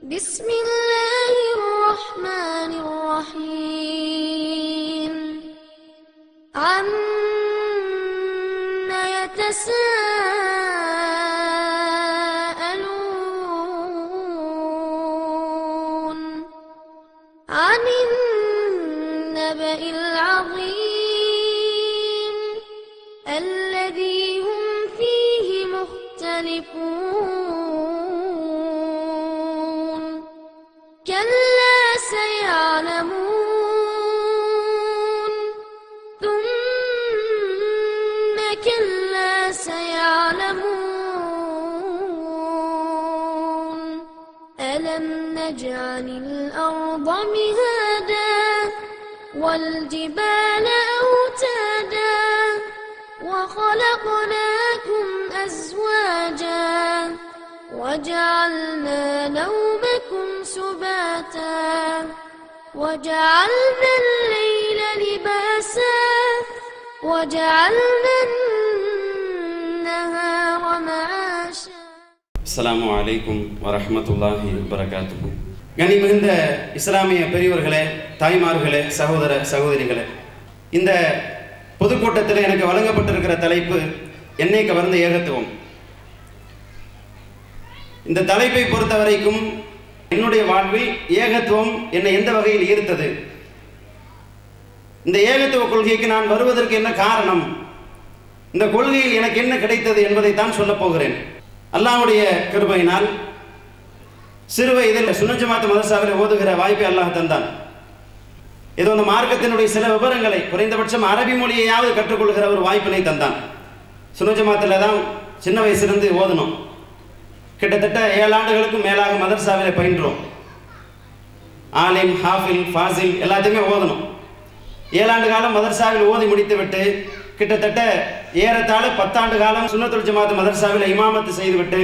بسم الله الرحمن الرحيم عم يتساءلون عن النبأ العظيم الذي هم فيه مختلفون كلا سيعلمون ثم كلا سيعلمون ألم نجعل الأرض مهادا والجبال أوتادا وخلقناكم أزواجا وجعلنا نومكم سباتا وجعلنا الليل لباسا وجعلنا النهار معاشا அஸ்ஸலாமு அலைக்கும் வரஹ்மத்துல்லாஹி வபரகாத்துஹு கனி மிகுந்த இஸ்லாமிய பெரியவர்களே தாய்மார்களே சகோதர சகோதரிகளே இந்த பொதுக்கூட்டத்தில் எனக்கு வழங்கப்பட்டிருக்கிற தலைப்பு என்னை கவர்ந்த ஏகத்துவம் இந்த தலைப்பை பொறுத்த வரைக்கும் என்னுடைய வாழ்வில் ஏகத்துவம் என்னை எந்த வகையில் ஈர்த்தது இந்த ஏகத்துவ கொள்கைக்கு நான் வருவதற்கு என்ன காரணம் இந்த கொள்கையில் எனக்கு என்ன கிடைத்தது என்பதைத்தான் சொல்லப் போகிறேன் அல்லாஹ்வுடைய கிருபையினால் சிறு வயதில் சுனஜமாத் மதரசாவில் ஓதுகிற வாய்ப்பை அல்லாஹ் தந்தான் இது அந்த மார்க்கத்தினுடைய சில விவரங்களை குறைந்தபட்சம் அரபி மொழியையாவது கற்றுக்கொள்கிற ஒரு வாய்ப்பினை தந்தான் சுனஜமாத்தில் தான் சின்ன வயசுலேருந்து ஓதணும் கிட்டத்தட்ட ஏழு ஆண்டுகளுக்கும் மேலாக மதரசாவில் பயின்றோம் ஆலிம் ஹாஃபில் ஃபாசில் எல்லாத்தையுமே ஓதணும் ஏழாண்டு காலம் மதரசாவில் ஓதி முடித்துவிட்டு கிட்டத்தட்ட ஏறத்தாழ பத்தாண்டு காலம் சுன்னத்துல் ஜமாத் மதரசாவில் இமாமத்து செய்துவிட்டு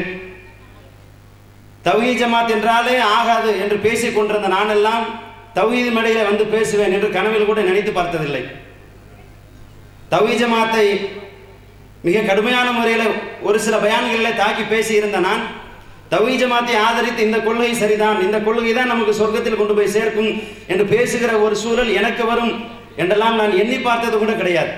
தௌஹீ ஜமாத் என்றாலே ஆகாது என்று பேசிக் கொண்டிருந்த நானெல்லாம் தௌஹீது மேடையில வந்து பேசுவேன் என்று கனவில் கூட நினைத்து பார்த்ததில்லை தௌஹீ ஜமாத்தை மிக கடுமையான முறையில் ஒரு சில பயான்களில் தாக்கி பேசியிருந்த நான் தௌஹீ ஜமாத்தை ஆதரித்து இந்த கொள்கை சரிதான் இந்த கொள்கை தான் நமக்கு சொர்க்கத்தில் கொண்டு போய் சேர்க்கும் என்று பேசுகிற ஒரு சூழல் எனக்கு வரும் என்றெல்லாம் நான் எண்ணி பார்த்தது கூட கிடையாது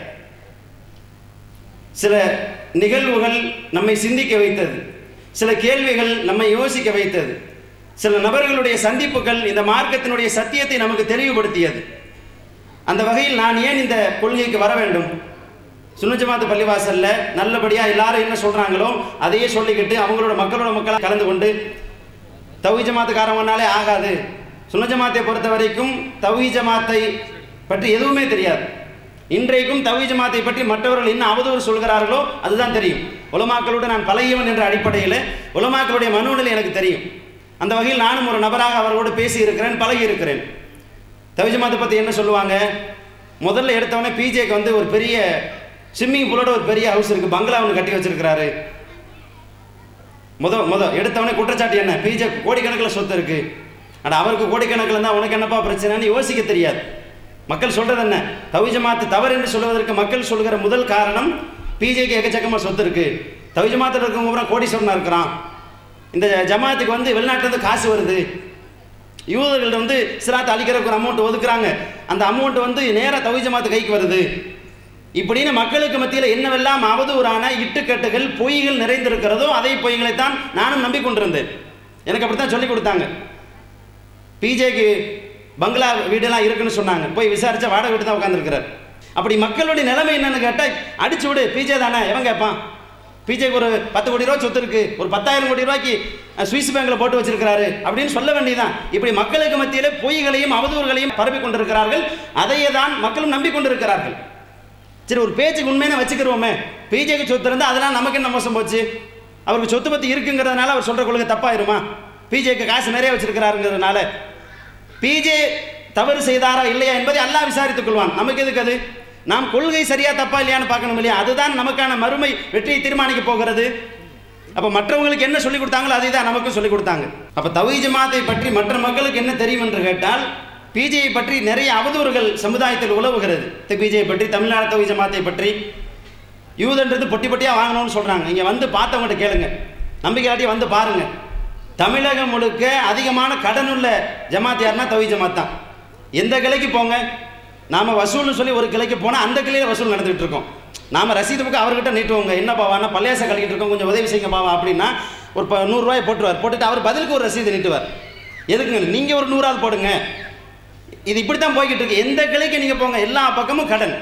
சில நிகழ்வுகள் நம்மை சிந்திக்க வைத்தது சில கேள்விகள் நம்மை யோசிக்க வைத்தது சில நபர்களுடைய சந்திப்புகள் இந்த மார்க்கத்தினுடைய சத்தியத்தை நமக்கு தெளிவுபடுத்தியது அந்த வகையில் நான் ஏன் இந்த கொள்கைக்கு வர வேண்டும் சுன்னஜமாத்து பள்ளிவாசல்ல நல்லபடியா எல்லாரும் என்ன சொல்றாங்களோ அதையே சொல்லிக்கிட்டு அவங்களோட மக்களோட மக்களாக கலந்து கொண்டு தௌஹி ஜமாத்துக்காரவனாலே ஆகாது சுன்னஜமாத்தை பொறுத்த வரைக்கும் தௌஹி ஜமாத்தை பற்றி எதுவுமே தெரியாது இன்றைக்கும் தௌஹி ஜமாத்தை பற்றி மற்றவர்கள் என்ன அவதூறு சொல்கிறார்களோ அதுதான் தெரியும் உலமாக்களோடு நான் பழகியவன் என்ற அடிப்படையில் உலமாக்களுடைய மனுநிலை எனக்கு தெரியும் அந்த வகையில் நானும் ஒரு நபராக அவர்களோடு பேசி இருக்கிறேன் பழகி இருக்கிறேன் தௌஹி ஜமாத்தை பற்றி என்ன சொல்லுவாங்க முதல்ல எடுத்தவொடனே பிஜேக்கு வந்து ஒரு பெரிய ஸ்விம்மிங் பூலோட ஒரு பெரிய ஹவுஸ் இருக்குது பங்களா ஒன்று கட்டி வச்சிருக்கிறாரு முத முத எடுத்தவொடனே குற்றச்சாட்டு என்ன பிஜே கோடிக்கணக்கில் சொத்து இருக்கு ஆனால் அவருக்கு கோடிக்கணக்கில் இருந்தால் உனக்கு என்னப்பா பிரச்சனைன்னு யோசிக்க தெரியாது மக்கள் சொல்றது என்ன தவி ஜமாத்து தவறு என்று சொல்வதற்கு மக்கள் சொல்கிற முதல் காரணம் பிஜேக்கு எக்கச்சக்கமாக சொத்து இருக்கு தவி ஜமாத்தில் இருக்கவங்க பூரா கோடீஸ்வரனா இருக்கிறான் இந்த ஜமாத்துக்கு வந்து வெளிநாட்டிலேருந்து காசு வருது யூதர்கள் வந்து சிராத்தை அழிக்கிறதுக்கு ஒரு அமௌண்ட் ஒதுக்குறாங்க அந்த அமௌண்ட் வந்து நேராக தவி ஜமாத்து கைக்கு வருது இப்படின்னு மக்களுக்கு மத்தியில் என்னவெல்லாம் அவதூறான இட்டுக்கட்டுகள் பொய்கள் நிறைந்திருக்கிறதோ அதே பொய்களைத்தான் நானும் நம்பிக்கொண்டிருந்தேன் எனக்கு அப்படித்தான் சொல்லி கொடுத்தாங்க பிஜேக்கு பங்களா வீடெல்லாம் இருக்குன்னு சொன்னாங்க போய் விசாரிச்சா வாடகை வீட்டு தான் உட்காந்துருக்கிறார் அப்படி மக்களுடைய நிலைமை என்னன்னு கேட்டால் அடிச்சு விடு பிஜே தானே எவன் கேட்பான் பிஜேக்கு ஒரு பத்து கோடி ரூபா சொத்து இருக்கு ஒரு பத்தாயிரம் கோடி ரூபாய்க்கு அஹ், சுவிஸ் பேங்க்ல போட்டு வச்சிருக்கிறாரு அப்படின்னு சொல்ல வேண்டியதான் இப்படி மக்களுக்கு மத்தியில் பொய்களையும் அவதூறுகளையும் பரப்பி கொண்டிருக்கிறார்கள் அதையே தான் மக்களும் நம்பிக்கொண்டிருக்கிறார்கள் சரி ஒரு பேச்சுக்கு உண்மையான வச்சுக்கிறோமே பிஜேக்கு சொத்து இருந்தால் அதெல்லாம் நமக்கு என்ன மோசம் போச்சு அவருக்கு சொத்து பற்றி இருக்குங்கிறதுனால அவர் சொல்கிற கொள்கை தப்பாயிருமா பிஜேக்கு காசு நிறைய வச்சிருக்கிறாருங்கிறதுனால பிஜே தவறு செய்தாரா இல்லையா என்பதை அல்லாஹ் விசாரித்துக் கொள்வான் நமக்கு எதுக்கு அது நாம் கொள்கை சரியா தப்பா இல்லையான்னு பார்க்கணும் இல்லையா அதுதான் நமக்கான மறுமை வெற்றியை தீர்மானிக்க போகிறது அப்ப மற்றவங்களுக்கு என்ன சொல்லி கொடுத்தாங்களோ அதை தான் நமக்கும் சொல்லி கொடுத்தாங்க அப்ப தவி ஜமாத்தை பற்றி மற்ற மக்களுக்கு என்ன தெரியும் என்று கேட்டால் பிஜேயை பற்றி நிறைய அவதூறுகள் சமுதாயத்தில் உலவுகிறது பிஜேயை பற்றி தமிழ்நாடு தவி ஜமாத்தை பற்றி யூதன்றது பொட்டி பொட்டியாக வாங்கணும்னு சொல்கிறாங்க இங்கே வந்து பார்த்தவங்ககிட்ட கேளுங்க நம்பிக்கையாட்டி வந்து பாருங்க தமிழகம் முழுக்க அதிகமான கடன் உள்ள ஜமாத் யாருன்னா தவி ஜமாத் தான் எந்த கிளைக்கு போங்க நாம வசூல்னு சொல்லி ஒரு கிளைக்கு போனால் அந்த கிளையில வசூல் நடந்துகிட்டு இருக்கோம் நாம ரசீது புக்கு அவர்கிட்ட நீட்டுவோங்க என்ன பாவானா பள்ளியாசை கழிக்கிட்டு இருக்கோம் கொஞ்சம் உதவி செய்யுங்க பாவா அப்படின்னா ஒரு ப நூறுரூவாய் போட்டுருவார் போட்டுட்டு அவர் பதிலுக்கு ஒரு ரசீது நீட்டுவார் எதுக்குங்க நீங்கள் ஒரு நூறாவது போடுங்க இது இப்படி தான் போய்கிட்டு இருக்கு எந்த கிளைக்கு நீங்கள் போங்க எல்லா பக்கமும் கடன்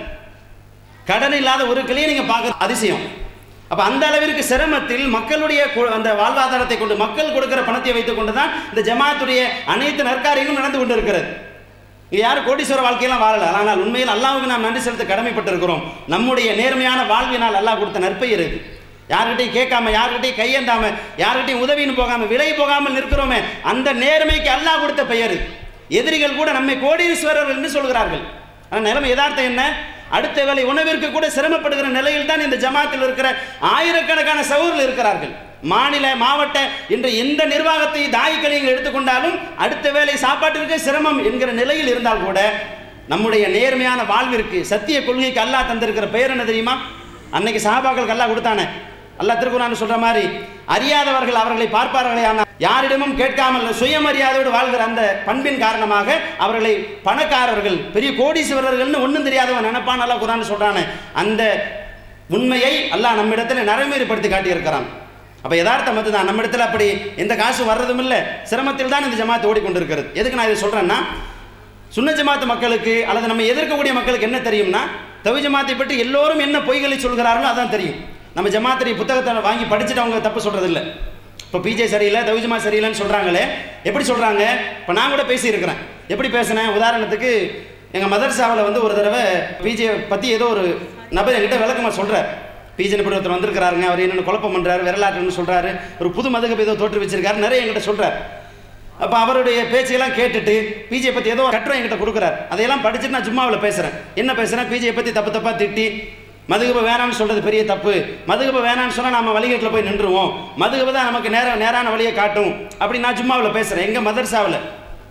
கடன் இல்லாத ஒரு கிளையை நீங்கள் பார்க்க அதிசயம் அப்போ அந்த அளவிற்கு சிரமத்தில் மக்களுடைய கு- அந்த வாழ்வாதாரத்தை கொண்டு மக்கள் கொடுக்கிற பணத்தை வைத்துக் கொண்டு தான் இந்த ஜமாத்துடைய அனைத்து நற்காரியங்களும் நடந்து கொண்டு இருக்கிறது இங்க யாரும் கோடீஸ்வர வாழ்க்கையெல்லாம் வாழல ஆனால் உண்மையில் அல்லாஹ்வுக்கு நாம் நன்றி செலுத்த கடமைப்பட்டிருக்கிறோம் நம்முடைய நேர்மையான வாழ்வினால் அல்லாஹ் கொடுத்த நற்பை இருக்கு யார்கிட்டையும் கேட்காம யார்கிட்டையும் கையேந்தாம யார்கிட்டையும் உதவின்னு போகாம விலை போகாமல் நிற்கிறோமே அந்த நேர்மைக்கு அல்லாஹ் கொடுத்த பெயர் எதிரிகள் கூட நம்மை கோடீஸ்வரர்கள் என்று சொல்கிறார்கள் ஆனால் நிலைமை யதார்த்தம் என்ன அடுத்த வேளை உணவிற்கு கூட சிரமப்படுகிற நிலையில் தான் இந்த ஜமாத்தில் இருக்கிற ஆயிரக்கணக்கான சகோதரர்கள் இருக்கிறார்கள் மாநில மாவட்ட இன்று எந்த நிர்வாகத்தை தாய்க்களை நீங்கள் எடுத்துக்கொண்டாலும் அடுத்த வேளை சாப்பாட்டிற்கு சிரமம் என்கிற நிலையில் இருந்தால் கூட நம்முடைய நேர்மையான வாழ்விற்கு சத்திய கொள்கைக்கு அல்லாஹ் தந்திருக்கிற பெயர் என்ன தெரியுமா அன்னைக்கு சஹாபாக்களுக்கு அல்லாஹ் கொடுத்தானே அல்லாஹ் திருக்குறான் சொல்ற மாதிரி அறியாதவர்கள் அவர்களை பார்ப்பார்களே ஆனால் யாரிடமும் கேட்காமல் சுயமரியாதையோடு வாழ்கிற அந்த பண்பின் காரணமாக அவர்களை பணக்காரர்கள் பெரிய கோடீஸ்வரர்கள்னு ஒன்றும் தெரியாதவன் நினைப்பான் அல்லாஹ் குரான் சொல்றானே அந்த உண்மையை அல்லாஹ் நம்மிடத்தில் நடைமுறைப்படுத்தி காட்டியிருக்கிறான் அப்ப யதார்த்தம் அதுதான் நம்மிடத்தில் அப்படி எந்த காசும் வர்றதும் இல்லை சிரமத்தில் தான் இந்த ஜமாத் ஓடிக்கொண்டிருக்கிறது எதுக்கு நான் இதை சொல்றேன்னா சுன்ன ஜமாத் மக்களுக்கு அல்லது நம்ம எதிர்க்கக்கூடிய மக்களுக்கு என்ன தெரியும்னா தவி ஜமாத்தை பற்றி எல்லோரும் என்ன பொய்களை சொல்கிறார்களோ அதான் தெரியும் நம்ம ஜமாத்துடைய புத்தகத்தை வாங்கி படிச்சுட்டு அவங்க தப்பு சொல்றது இல்லை இப்போ பிஜே சரியில்லை தவி ஜமாத் சரியில்லைன்னு சொல்றாங்களே எப்படி சொல்றாங்க இப்போ நான் கூட பேசியிருக்கிறேன் எப்படி பேசினேன் உதாரணத்துக்கு எங்கள் மதர்சாவில் வந்து ஒரு தடவை பிஜே பற்றி ஏதோ ஒரு நபர் என்கிட்ட விளக்கமாக சொல்கிறார் பிஜன் இப்படி ஒருத்தர் வந்திருக்கிறாருங்க அவர் என்னென்ன குழப்பம் பண்ணுறாரு விரலாற்றுன்னு சொல்கிறாரு ஒரு புது மதுகப்பு ஏதோ தோற்று வச்சிருக்காரு நிறைய என்கிட்ட சொல்கிறார் அப்போ அவருடைய பேச்சையெல்லாம் கேட்டுட்டு பிஜே பற்றி ஏதோ கட்டுரை என்கிட்ட கொடுக்குறாரு அதையெல்லாம் படிச்சுட்டு நான் ஜும்மாவில் பேசுகிறேன் என்ன பேசுகிறேன் பிஜே பற்றி தப்பு தப்பாக திட்டி மதுகப வேணாம்னு சொல்கிறது பெரிய தப்பு மதுகப வேணாம்னு சொன்னால் நம்ம வழிகேட்டில் போய் நின்றுவோம் மதுகப தான் நமக்கு நேர நேரான வழியை காட்டும் அப்படி நான் ஜும்மாவில் பேசுகிறேன் எங்கள் மதர்சாவில்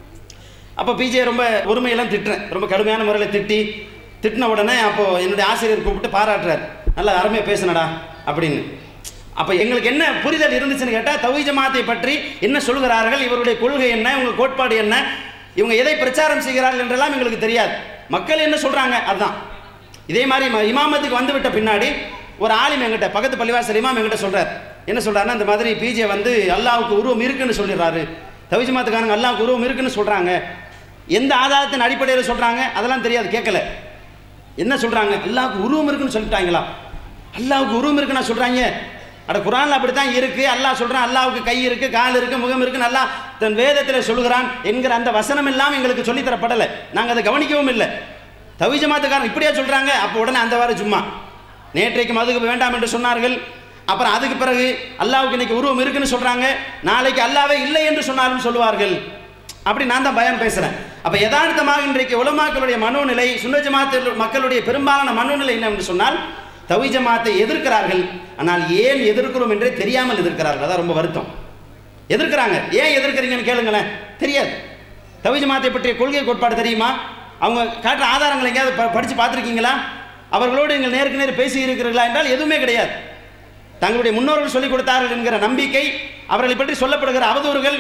அப்போ பிஜே ரொம்ப உரிமையெல்லாம் திட்டுறேன் ரொம்ப கடுமையான முறையில் திட்டி திட்டின உடனே அப்போது என்னுடைய ஆசிரியர் கூப்பிட்டு பாராட்டுறாரு நல்லா அருமையாக பேசுனடா அப்படின்னு அப்போ எங்களுக்கு என்ன புரிதல் இருந்துச்சுன்னு கேட்டால் தவி ஜமாத்தை பற்றி என்ன சொல்கிறார்கள் இவருடைய கொள்கை என்ன இவங்க கோட்பாடு என்ன இவங்க எதை பிரச்சாரம் செய்கிறார்கள் என்றெல்லாம் எங்களுக்கு தெரியாது மக்கள் என்ன சொல்கிறாங்க அதுதான் இதே மாதிரி ம- இமாமத்துக்கு வந்து விட்ட பின்னாடி ஒரு ஆலிம் எங்கிட்ட பக்கத்து பள்ளிவாசல் இமாம் எங்கிட்ட சொல்றார் என்ன சொல்றாருன்னா இந்த மாதிரி பிஜே வந்து அல்லாவுக்கு உருவம் இருக்குன்னு சொல்லிடுறாரு தவிஜமாத்துக்காரங்க அல்லாவுக்கு உருவம் இருக்குன்னு சொல்றாங்க எந்த ஆதாரத்தின் அடிப்படையில் சொல்றாங்க அதெல்லாம் தெரியாது கேட்கல என்ன சொல்றாங்க அல்லாவுக்கு உருவம் இருக்குன்னு சொல்லிட்டாங்களா அல்லாவுக்கு உருவம் இருக்குன்னு சொல்றாங்க அட குரான்ல அப்படித்தான் இருக்கு அல்லாஹ் சொல்றான் அல்லாவுக்கு கை இருக்கு கால் இருக்கு முகம் இருக்கு நல்லா தன் வேதத்தில் சொல்கிறான் என்கிற அந்த வசனம் எல்லாம் எங்களுக்கு சொல்லித் தரப்படலை நாங்கள் அதை கவனிக்கவும் இல்லை தவி ஜமாத்துக்காரன் இப்படியா சொல்றாங்க அப்போ உடனே அந்த வாரம் சும்மா நேற்றைக்கு மதுக்கு வேண்டாம் என்று சொன்னார்கள் அப்புறம் அதுக்கு பிறகு அல்லாவுக்கு இன்னைக்கு உருவம் இருக்குன்னு சொல்றாங்க நாளைக்கு அல்லாவே இல்லை என்று சொன்னாலும் சொல்லுவார்கள் அப்படி நான் தான் பயம் பேசுறேன் அப்ப யதார்த்தமாக இன்றைக்கு உலமாக்களுடைய மனோநிலை சுன்ன ஜமாத்து மக்களுடைய பெரும்பாலான மனோநிலை என்னவென்று சொன்னால் தவி ஜமாத்தை எதிர்க்கிறார்கள் ஆனால் ஏன் எதிர்க்கிறோம் என்றே தெரியாமல் எதிர்க்கிறார்கள் அதான் ரொம்ப வருத்தம் எதிர்க்கிறாங்க ஏன் எதிர்க்கிறீங்கன்னு கேளுங்களேன் தெரியாது தவி ஜமாத்தை பற்றிய கொள்கை கோட்பாடு தெரியுமா அவங்க காட்டுற ஆதாரங்களை எங்கேயாவது ப- படிச்சு பார்த்துருக்கீங்களா அவர்களோடு நீங்கள் நேருக்கு நேர் பேசி இருக்கிறீர்களா என்றால் எதுவுமே கிடையாது தங்களுடைய முன்னோர்கள் சொல்லிக் கொடுத்தார்கள் என்கிற நம்பிக்கை அவர்களை பற்றி சொல்லப்படுகிற அவதூறுகள்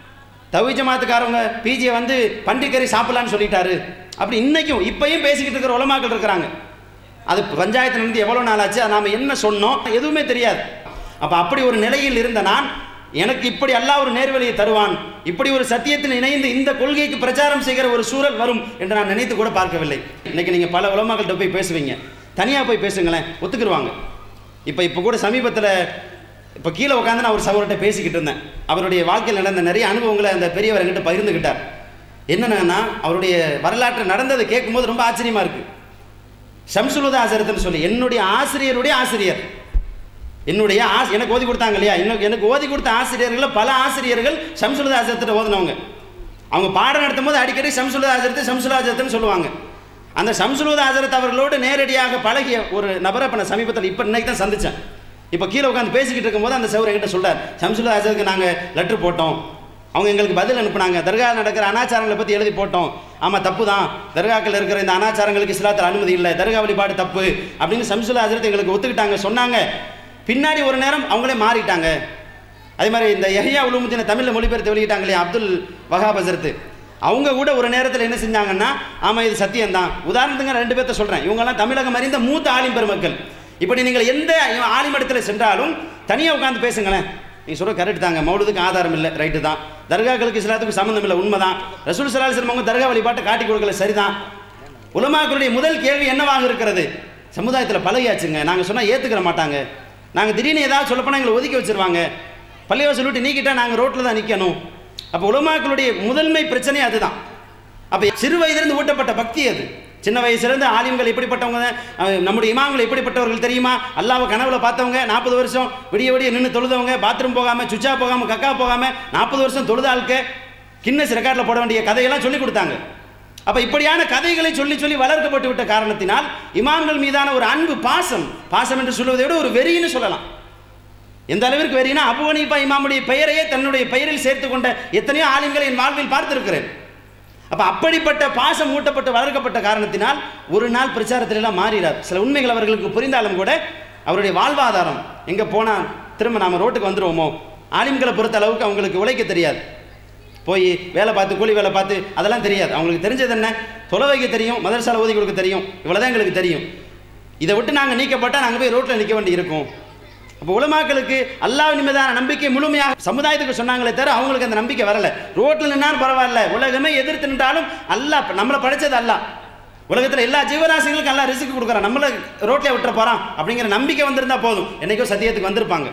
தவி ஜமாத்துக்காரவங்க பிஜியை வந்து பண்டிகரி சாப்பிடலான்னு சொல்லிட்டாரு அப்படி இன்னைக்கும் இப்பயும் பேசிக்கிட்டு இருக்கிற உலமாக்கள் இருக்கிறாங்க அது பஞ்சாயத்து நடந்து எவ்வளோ நாள் ஆச்சு அதை நாம் என்ன சொன்னோம் எதுவுமே தெரியாது அப்போ அப்படி ஒரு நிலையில் இருந்த நான் எனக்கு இப்படி அல்லாஹ் ஒரு நேர்வழியை தருவான் இப்படி ஒரு சத்தியத்தில் இணைந்து இந்த கொள்கைக்கு பிரச்சாரம் செய்கிற ஒரு சூழல் வரும் என்று நான் நினைத்து கூட பார்க்கவில்லை இன்னைக்கு நீங்கள் பல உலமாக்கள்கிட்ட போய் பேசுவீங்க தனியாக போய் பேசுங்களேன் ஒத்துக்குருவாங்க இப்போ இப்போ கூட சமீபத்தில் இப்போ கீழே உட்காந்து நான் ஒரு சகோதரர்கிட்ட பேசிக்கிட்டு இருந்தேன் அவருடைய வாழ்க்கையில் நடந்த நிறைய அனுபவங்களை அந்த பெரியவர் என்கிட்ட பகிர்ந்துக்கிட்டார் என்னென்னா அவருடைய வரலாற்று நடந்ததை கேட்கும்போது ரொம்ப ஆச்சரியமாக இருக்குது ஷம்சுலுதா ஆசிரியர்னு சொல்லி என்னுடைய ஆசிரியருடைய ஆசிரியர் என்னுடைய ஆஸ் எனக்கு ஓதி கொடுத்தாங்க இல்லையா எனக்கு எனக்கு ஓதி கொடுத்த ஆசிரியர்களில் பல ஆசிரியர்கள் ஷம்சுலுதா ஆசிரியர்கிட்ட ஓதினவங்க அவங்க பாடம் நடத்தும் போது அடிக்கடி ஷம்சுலுதா ஆசிரியத்தை ஷம்சுலுதா ஆசிரியர்னு சொல்லுவாங்க அந்த ஷம்சுலுதா ஆசிரியத் அவர்களோடு நேரடியாக பழகிய ஒரு நபரை இப்போ நான் சமீபத்தில் இப்போ இன்னைக்கு தான் சந்தித்தேன் இப்போ கீழே உட்காந்து பேசிக்கிட்டு இருக்கும்போது அந்த சௌர் என்கிட்ட சொல்றார் ஷம்சுலுதா ஆசிரியருக்கு நாங்கள் லெட்டர் போட்டோம் அவங்க எங்களுக்கு பதில் அனுப்புனாங்க தர்கா நடக்கிற அனாச்சாரங்களை பற்றி எழுதி போட்டோம் ஆமாம் தப்பு தான் தர்காக்கள் இருக்கிற இந்த அனாச்சாரங்களுக்கு இஸ்லாத்தில் அனுமதி இல்லை தர்கா வழிபாடு தப்பு அப்படின்னு சம்சுல்லா ஹசரத் எங்களுக்கு ஒத்துக்கிட்டாங்க சொன்னாங்க பின்னாடி ஒரு நேரம் அவங்களே மாறிட்டாங்க அதே மாதிரி இந்த எஹ்யா உலுமுத்தின தமிழில் மொழிபெயர்த்து வெளியிட்டாங்க இல்லையா அப்துல் வஹாப் ஹசரத் அவங்க கூட ஒரு நேரத்தில் என்ன செஞ்சாங்கன்னா ஆமாம் இது சத்தியம்தான் உதாரணத்துக்கு நான் ரெண்டு பேர்த்த சொல்கிறேன் இவங்கெல்லாம் தமிழகம் அறிந்த மூத்த ஆலிம் பெருமக்கள் இப்படி நீங்கள் எந்த ஆலிமடத்தில் சென்றாலும் தனியாக உட்காந்து பேசுங்களேன் நீ சொல்ற கரெக்ட் தாங்க மௌலுதுக்கு ஆதாரம் இல்லை ரைட்டு தான் தர்காக்களுக்கு இஸ்லாத்துக்கு சம்மந்தம் இல்லை உண்மைதான் ரசூல் சலாஹம் அவங்க தர்கா வழிபாட்டை காட்டி கொடுக்கல சரிதான் உலமாக்களுடைய முதல் கேள்வி என்னவாக இருக்கிறது சமுதாயத்தில் பழகியாச்சுங்க நாங்கள் சொன்னால் ஏற்றுக்கிற மாட்டாங்க நாங்கள் திடீர்னு ஏதாவது சொல்லப்போனால் எங்களை ஒதுக்கி வச்சிருவாங்க பள்ளிவாசல் விட்டு நீக்கிட்டா நாங்கள் ரோட்டில் தான் நிற்கணும் அப்போ உலமாக்களுடைய முதன்மை பிரச்சனை அதுதான் அப்போ சிறு வயதிலிருந்து ஊட்டப்பட்ட பக்தி அது சின்ன வயசுலேருந்து ஆலிம்கள் எப்படிப்பட்டவங்க அஹ், நம்முடைய இமாம்கள் எப்படிப்பட்டவர்கள் தெரியுமா அல்லாவை கனவுல பார்த்தவங்க நாற்பது வருஷம் விடிய விடிய நின்று தொழுதவங்க பாத்ரூம் போகாமல் சுச்சா போகாமல் கக்கா போகாமல் நாற்பது வருஷம் தொழுத ஆளுக்கு கின்னஸ் ரெக்கார்டில் போட வேண்டிய கதையெல்லாம் சொல்லி கொடுத்தாங்க அப்ப இப்படியான கதைகளை சொல்லி சொல்லி வளர்க்கப்பட்டு விட்ட காரணத்தினால் இமாம்கள் மீதான ஒரு அன்பு பாசம் பாசம் என்று சொல்வதை விட ஒரு வெறின்னு சொல்லலாம் எந்த அளவிற்கு வெறினா அபு ஹனீஃபா இமாமுடைய பெயரையே தன்னுடைய பெயரில் சேர்த்து கொண்ட எத்தனையோ ஆலிம்களை என் வாழ்வில் பார்த்திருக்கிறேன் அப்ப அப்படிப்பட்ட பாசம் ஊட்டப்பட்டு வளர்க்கப்பட்ட காரணத்தினால் ஒரு நாள் பிரச்சாரத்துல எல்லாம் மாறிடார் சில உண்மைகள் அவர்களுக்கு புரிந்தாலும் கூட அவருடைய வாழ்வாதாரம் எங்க போனா திரும்ப நாம ரோட்டுக்கு வந்துருவோமோ ஆலிம்களை பொறுத்த அளவுக்கு அவங்களுக்கு உழைக்க தெரியாது போய் வேலை பார்த்து கூலி வேலை பார்த்து அதெல்லாம் தெரியாது அவங்களுக்கு தெரிஞ்சது என்ன தொலை வைக்க தெரியும் மதரசால ஓதி கொடுக்க தெரியும் இவ்வளோதான் எங்களுக்கு தெரியும் இதை விட்டு நாங்கள் நீக்கப்பட்டால் நாங்கள் போய் ரோட்டில் நிற்க வேண்டி இருக்கும் அப்போ உலமாக்களுக்கு அல்லாஹ் நிமிதான நம்பிக்கை முழுமையாக சமுதாயத்துக்கு சொன்னாங்களே தவிர அவங்களுக்கு அந்த நம்பிக்கை வரல ரோட்டில் நின்னாலும் பரவாயில்ல உலகமே எதிர்த்து நின்றாலும் அல்லாஹ் நம்மளை படைச்சது அல்லாஹ் உலகத்தில் எல்லா ஜீவராசிகளுக்கும் எல்லாம் ரிசுக்கு கொடுக்குறான் நம்மளை ரோட்டில் விட்டுற போகிறான் அப்படிங்கிற நம்பிக்கை வந்திருந்தா போதும் என்னைக்கோ சத்தியத்துக்கு வந்திருப்பாங்க